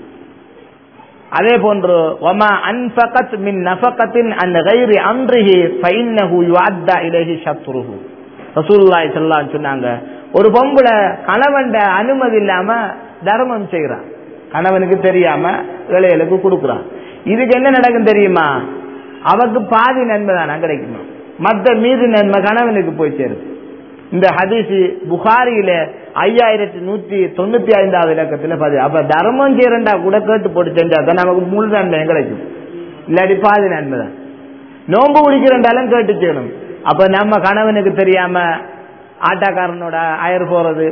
அதே போன்று ஒமா அன்பகத் மின் நஃபகத்தின் அந்த கைரி அம்ரிஹி ஃபைன்னஹு யுஅத்தா இலைஹி ஷத்ருஹு ரசூலுல்லாஹி ஸல்லல்லாஹு அலைஹி சொன்னாங்க ஒரு பொம்பளை கணவன்ட அனுமதி இல்லாம தர்மம் செய்யறான் கணவனுக்கு தெரியாம இளையலுக்கு கொடுக்குறான் இதுக்கு என்ன நடக்கும் தெரியுமா அவக்கு பாதி நன்மை தானே கிடைக்குமா மத்த மீதி நன்மை கணவனுக்கு போய் சேருது இந்த ஹதீஸ் புகாரியில ஐயாயிரத்தி நூத்தி தொண்ணூத்தி ஐந்தாவது இலக்கத்துல பதிவு அப்ப தர்மம் செய்யறண்டா கூட கேட்டு போட்டு செஞ்சா தான் நமக்கு முழு நன்மை கிடைக்கும் இல்லாட்டி பாதி நன்மை தான் நோன்பு குடிக்கிறண்டாலும் கேட்டு செய்யணும் அப்ப நம்ம கணவனுக்கு தெரியாம ஆட்டாக்காரனோட அயர் போறது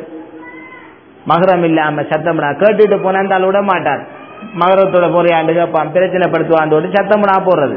மகரம் இல்லாம சத்தம்னா கேட்டுட்டு போனா அந்த ஆள் விட மாட்டார் மகரத்தோட போறியாண்டு கேட்பான் பிரச்சனைப்படுத்துவான் சத்தம்னா போடுறது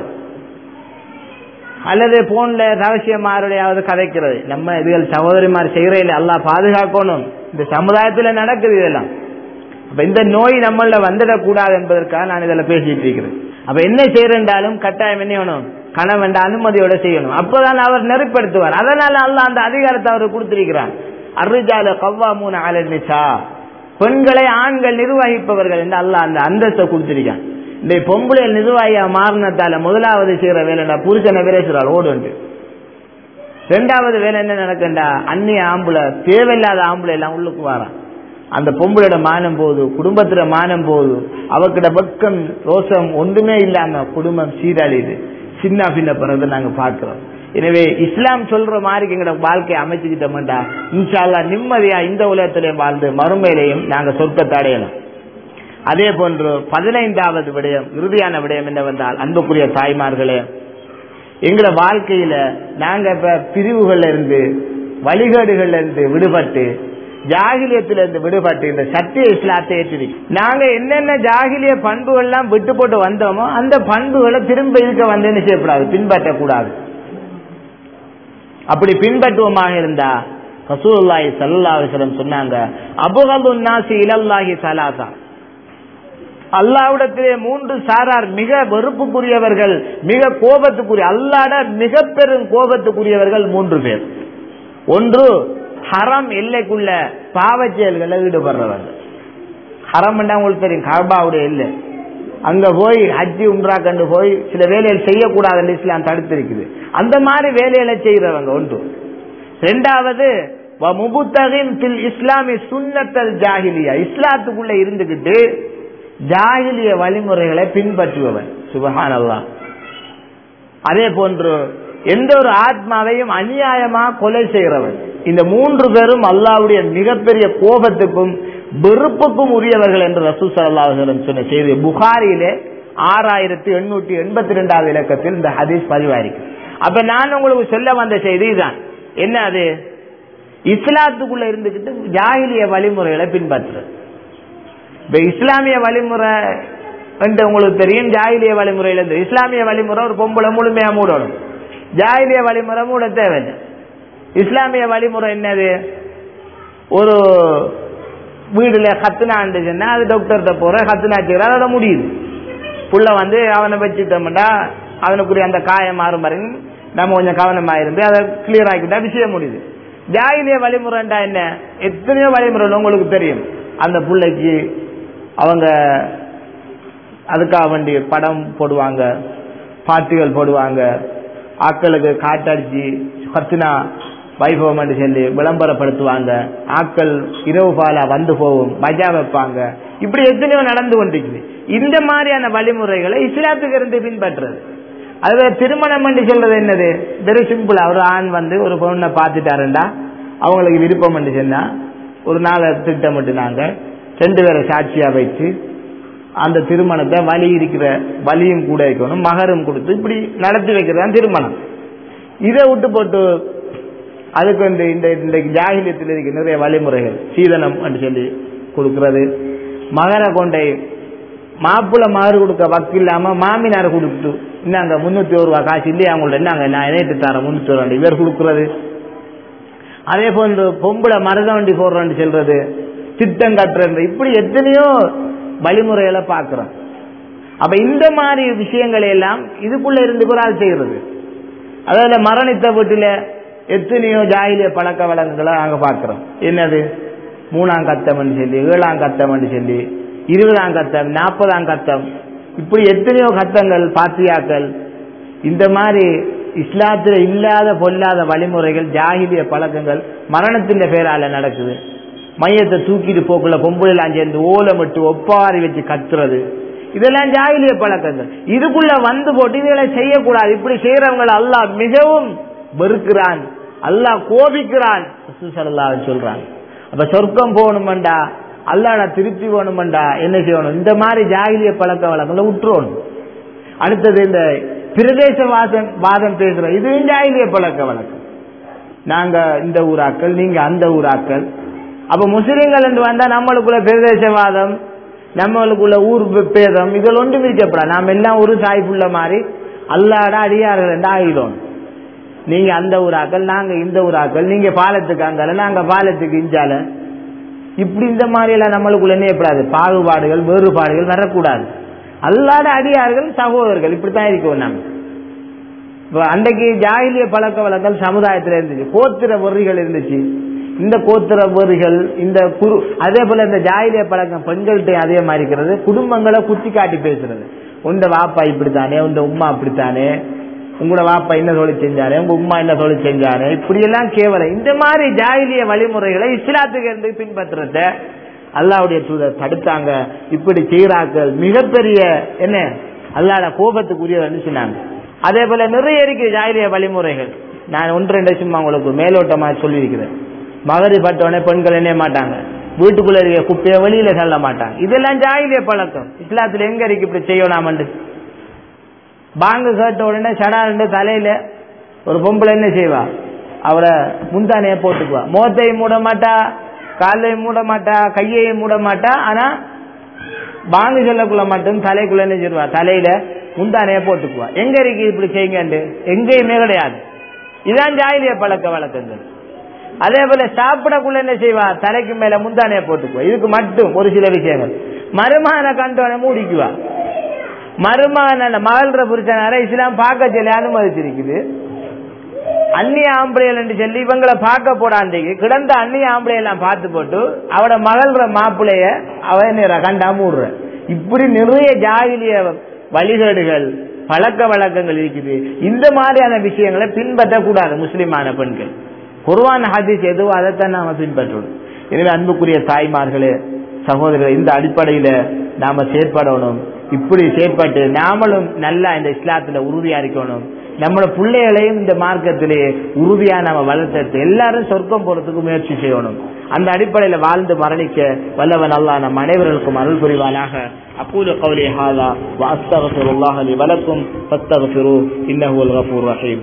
அல்லது போன்ல ரகசியமாருடையாவது கதைக்கிறது நம்ம இதுகள் சகோதரிமார் செய்யறதில்ல எல்லாம் பாதுகாக்கணும் இந்த சமுதாயத்துல நடக்குது இதெல்லாம் அப்ப இந்த நோய் நம்மள வந்துடக்கூடாது என்பதற்காக நான் இதுல பேசிட்டு இருக்கிறேன் அப்ப என்ன செய்யறேன்டாலும் கட்டாயம் என்ன வேணும் கணவன் அனுமதியோட செய்யணும் அப்பதான் அவர் நெருப்படுத்துவார் அதனால அல்லாஹ் அந்த அதிகாரத்தை அவர் கொடுத்திருக்கிறார் அருஜால கவ்வா மூணு ஆலனிச்சா பெண்களை ஆண்கள் நிர்வகிப்பவர்கள் என்று அல்லாஹ் அந்த அந்தஸ்தை கொடுத்திருக்கான் இந்த பொம்பளை நிர்வாகியா மாறினத்தால முதலாவது செய்யற வேலைடா புருஷனை விரைசுறாள் ஓடு ரெண்டாவது வேலை என்ன நடக்கண்டா அந்நிய ஆம்பளை தேவையில்லாத ஆம்பளை எல்லாம் உள்ளுக்கு வாரான் அந்த பொம்பளோட மானம் போகுது குடும்பத்துல மானம் போகுது அவக்கிட்ட பக்கம் ரோசம் ஒன்றுமே இல்லாம குடும்பம் சீரழியுது சின்ன பின்ன பிறகு நாங்க பார்க்கிறோம் எனவே இஸ்லாம் சொல்ற மாதிரி எங்களோட வாழ்க்கையை அமைச்சுக்கிட்டோம்டா இன்ஷால்லா நிம்மதியா இந்த உலகத்திலையும் வாழ்ந்து மறுமையிலையும் நாங்க சொர்க்கத்தை அடையலாம் அதே போன்று பதினைந்தாவது விடயம் இறுதியான விடயம் என்னவென்றால் அன்புக்குரிய தாய்மார்களே எங்களோட வாழ்க்கையில நாங்க இப்ப பிரிவுகள்ல இருந்து வழிகேடுகள்ல இருந்து விடுபட்டு ஜாகிலியத்தில இருந்து விடுபட்டு இந்த சத்திய இஸ்லாத்தை ஏற்றி நாங்க என்னென்ன ஜாகிலிய பண்புகள் எல்லாம் விட்டு போட்டு வந்தோமோ அந்த பண்புகளை திரும்ப இருக்க வந்து என்ன செய்யக்கூடாது பின்பற்றக்கூடாது அப்படி பின்பற்றுவோமாக இருந்தா ரசூலுல்லாஹி ஸல்லல்லாஹு அலைஹி வஸல்லம் சொன்னாங்க அபுகதுன் நாசி இலல்லாஹி ஸலாசா அல்லாவிடத்திலே மூன்று சாரார் மிக வெறுப்புக்குரியவர்கள் மிக கோபத்துக்குரிய அல்லாட மிக பெரும் கோபத்துக்குரியவர்கள் மூன்று பேர் ஒன்று ஹரம் எல்லைக்குள்ள பாவ செயல்களில் ஈடுபடுறவங்க ஹரம் உங்களுக்கு தெரியும் கர்பாவுடைய எல்லை அங்க போய் ஹஜ்ஜி உம்ரா கண்டு போய் சில வேலைகள் செய்யக்கூடாதுன்னு இஸ்லாம் தடுத்திருக்குது அந்த மாதிரி வேலைகளை செய்யறவங்க ஒன்று ரெண்டாவது இஸ்லாமிய சுன்னத்தல் ஜாகிலியா இஸ்லாத்துக்குள்ள இருந்துகிட்டு ஜாகிலிய வழிமுறைகளை பின்பற்றுபவன் சுபஹான் அல்லா அதே போன்று எந்த ஒரு ஆத்மாவையும் அநியாயமா கொலை செய்கிறவன் இந்த மூன்று பேரும் அல்லாவுடைய மிகப்பெரிய கோபத்துக்கும் வெறுப்புக்கும் உரியவர்கள் என்று ரசூ சல்லாஹலம் சொன்ன செய்தி புகாரியிலே ஆறாயிரத்தி எண்ணூற்றி எண்பத்தி ரெண்டாவது இலக்கத்தில் இந்த ஹதீஸ் பதிவாயிருக்கு அப்ப நான் உங்களுக்கு சொல்ல வந்த செய்தி தான் என்ன அது இஸ்லாத்துக்குள்ள இருந்துகிட்டு ஜாகிலிய வழிமுறைகளை பின்பற்றுறது இப்ப இஸ்லாமிய வழிமுறை என்று உங்களுக்கு தெரியும் ஜாகிலிய வழிமுறையில இருந்து இஸ்லாமிய வழிமுறை ஒரு பொம்பளை முழுமையா மூடணும் ஜாகிலிய வழிமுறை மூட தேவையில்லை இஸ்லாமிய வழிமுறை என்னது ஒரு வீடுல கத்துனாண்டு சொன்னா அது டாக்டர்கிட்ட போற கத்துனா செய்யற அதோட முடியுது புள்ள வந்து அவனை வச்சுட்டோம்டா அவனுக்குரிய அந்த காயம் மாறும் பாருங்க நம்ம கொஞ்சம் கவனமா இருந்து அதை கிளியர் ஆக்கிட்டா விஷயம் முடியுது ஜாகிலிய வழிமுறைண்டா என்ன எத்தனையோ வழிமுறை உங்களுக்கு தெரியும் அந்த பிள்ளைக்கு அவங்க அதுக்காக வேண்டி படம் போடுவாங்க பாட்டுகள் போடுவாங்க ஆக்களுக்கு காட்டடிச்சு கத்துனா வைபவம் சொல்லி விளம்பரப்படுத்துவாங்க ஆக்கள் இரவு பாலா வந்து போகும் மஜா வைப்பாங்க இப்படி எத்தனையோ நடந்து கொண்டிருக்குது இந்த மாதிரியான வழிமுறைகளை இஸ்லாத்துக்கு இருந்து பின்பற்றுறது அதுவே திருமணம் என்று சொல்றது என்னது வெரி சிம்பிளா ஒரு ஆண் வந்து ஒரு பொண்ணை பார்த்துட்டாருண்டா அவங்களுக்கு விருப்பம் என்று சொன்னா ஒரு நாளை திட்டமிட்டுனாங்க ரெண்டு பேரை சாட்சியா வைத்து அந்த திருமணத்தை வலி இருக்கிற வலியும் கூட இருக்கணும் மகரும் கொடுத்து இப்படி நடத்தி வைக்கிறது திருமணம் இதை விட்டு போட்டு அதுக்கு வந்து இந்த இந்த ஜாகிலியத்தில் இருக்க நிறைய வழிமுறைகள் சீதனம் என்று சொல்லி கொடுக்கிறது மகர கொண்டை மாப்பிள்ள மகர் கொடுக்க வக்கு இல்லாம மாமினார் கொடுத்து இன்னாங்க முன்னூத்தி ஒரு ரூபா காசு இல்லையா அவங்கள்ட்ட என்னங்க நான் இணையத்து தரேன் முன்னூத்தி ஒரு ரூபா இவர் கொடுக்கறது அதே போன்று பொம்பளை மருத வண்டி போடுறேன்னு சொல்றது திட்டம் கட்டுறது இப்படி எத்தனையோ வழிமுறைகளை பார்க்கிறோம் அப்ப இந்த மாதிரி விஷயங்களை எல்லாம் இதுக்குள்ள இருந்து ஒரு ஆள் செய்யறது அதாவது மரணித்த வீட்டில எத்தனையோ ஜாயிலிய பழக்க வழக்கங்களை நாங்க பார்க்கிறோம் என்னது மூணாம் கத்தம் சொல்லி ஏழாம் கத்தம் சொல்லி இருபதாம் கத்தம் நாற்பதாம் கத்தம் இப்படி எத்தனையோ கத்தங்கள் பாத்தியாக்கள் இந்த மாதிரி இஸ்லாத்துல இல்லாத பொல்லாத வழிமுறைகள் ஜாகிலிய பழக்கங்கள் மரணத்தின் பேரால நடக்குது மையத்தை தூக்கிட்டு போக்குள்ள பொம்புலாம் சேர்ந்து ஓலமிட்டு ஒப்பாரி வச்சு கத்துறது இதெல்லாம் ஜாகிலிய பழக்கங்கள் இதுக்குள்ள வந்து போட்டு இதுகளை செய்யக்கூடாது இப்படி செய்யறவங்களை அல்லாஹ் மிகவும் வெறுக்கிறான் அல்லாஹ் கோபிக்கிறான் சொல்றான் அப்ப சொர்க்கம் போகணுமெண்டா அல்லாட திருப்தி வேணுமெண்டா என்ன செய்யணும் இந்த மாதிரி ஜாகிலிய பழக்க வழக்கங்களை விட்டுறணும் அடுத்தது இந்த பிரதேச வாதம் வாதம் பேசுற இதுவும் ஜாகிலிய பழக்க வழக்கம் நாங்க இந்த ஊராக்கள் நீங்க அந்த ஊராக்கள் அப்ப முஸ்லிம்கள் என்று வந்தா நம்மளுக்குள்ள பிரதேசவாதம் நம்மளுக்குள்ள ஊர் பேதம் இதில் ஒன்றும் இருக்கப்படாது நாம் எல்லாம் ஒரு சாய்ப்புள்ள மாதிரி அல்லாட அடியார்கள் என்று ஆகிடும் நீங்க அந்த ஊராக்கள் நாங்க இந்த ஊராக்கள் நீங்க பாலத்துக்கு அங்கால நாங்க பாலத்துக்கு இஞ்சால இப்படி இந்த மாதிரி எல்லாம் நம்மளுக்குள்ள என்ன எப்படாது பாகுபாடுகள் வேறுபாடுகள் வரக்கூடாது அல்லாத அடியார்கள் சகோதரர்கள் இப்படித்தான் இருக்கோம் நாங்க அன்றைக்கு ஜாகிலிய பழக்க வழக்கங்கள் சமுதாயத்தில் இருந்துச்சு கோத்திர பொறிகள் இருந்துச்சு இந்த கோத்திர பொறிகள் இந்த குரு அதே போல இந்த ஜாகிலிய பழக்கம் பெண்கள்கிட்ட அதே மாதிரி இருக்கிறது குடும்பங்களை குத்தி காட்டி பேசுறது உண்ட வாப்பா இப்படித்தானே உண்ட உமா அப்படித்தானே உங்களோட வாப்பா என்ன தொழில் செஞ்சாரு உங்க உமா என்ன தொழில் செஞ்சாரு இப்படி எல்லாம் கேவலம் இந்த மாதிரி ஜாகிலிய வழிமுறைகளை இஸ்லாத்துக்கு இருந்து பின்பற்றுறத அல்லாவுடைய தூதர் தடுத்தாங்க இப்படி செய்கிறார்கள் மிகப்பெரிய என்ன அல்லாட கோபத்துக்குரியவர் சொன்னாங்க அதே போல நிறைய இருக்கு ஜாகிலிய வழிமுறைகள் நான் ஒன்று ரெண்டு சும்மா உங்களுக்கு மேலோட்டமா சொல்லியிருக்கிறேன் மகரி பட்டவனே பெண்கள் என்ன மாட்டாங்க வீட்டுக்குள்ள இருக்க குப்பையை வெளியில செல்ல மாட்டாங்க இதெல்லாம் ஜாகிலிய பழக்கம் இஸ்லாத்துல எங்க இருக்கு இப்படி செய்யலாமண்டு பாங்கு கேட்ட உடனே சடாண்டு தலையில ஒரு பொம்பளை என்ன செய்வா அவரை முந்தானைய போட்டுக்குவா மோத்தையும் மூட மாட்டா காலையும் மூட மாட்டா கையையும் மூட மாட்டா ஆனா பாங்கு செல்லக்குள்ள மட்டும் தலைக்குள்ள என்ன செய்வா தலையில முந்தானைய போட்டுக்குவா எங்க இருக்கு இப்படி செய்யுங்க எங்கேயுமே கிடையாது இதான் ஜாயிலிய பழக்க வழக்கங்கள் அதே போல சாப்பிடக்குள்ள என்ன செய்வா தலைக்கு மேல முந்தானைய போட்டுக்குவா இதுக்கு மட்டும் ஒரு சில விஷயங்கள் மருமான கண்டோனை மூடிக்குவா மருமான மகள்ற புரிச்சனார இஸ்லாம் பார்க்க சொல்லி அனுமதிச்சிருக்குது அந்நிய ஆம்பளைகள் என்று சொல்லி இவங்களை பார்க்க போடாண்டிக்கு கிடந்த அந்நிய ஆம்பளை எல்லாம் பார்த்து போட்டு அவட மகள்ற மாப்பிளைய அவன் கண்டா மூடுற இப்படி நிறைய ஜாகிலிய வழிகேடுகள் பழக்க வழக்கங்கள் இருக்குது இந்த மாதிரியான விஷயங்களை பின்பற்றக்கூடாது முஸ்லிமான பெண்கள் குர்வான் ஹதீஸ் எதுவோ அதைத்தான் நாம பின்பற்றணும் எனவே அன்புக்குரிய தாய்மார்களே சகோதரர்கள் இந்த அடிப்படையில நாம செயற்படணும் இப்படி செயற்பட்டு நாமளும் நல்லா இந்த இஸ்லாத்துல உறுதியா இருக்கணும் நம்மளோட பிள்ளைகளையும் இந்த மார்க்கத்திலே உறுதியா நாம வளர்த்து எல்லாரும் சொர்க்கம் போறதுக்கு முயற்சி செய்யணும் அந்த அடிப்படையில வாழ்ந்து மரணிக்க வல்லவன் அல்லா நம் அனைவர்களுக்கும் அருள் புரிவானாக أقول قولي هذا وأستغفر الله لي ولكم فاستغفروه إنه الغفور الرحيم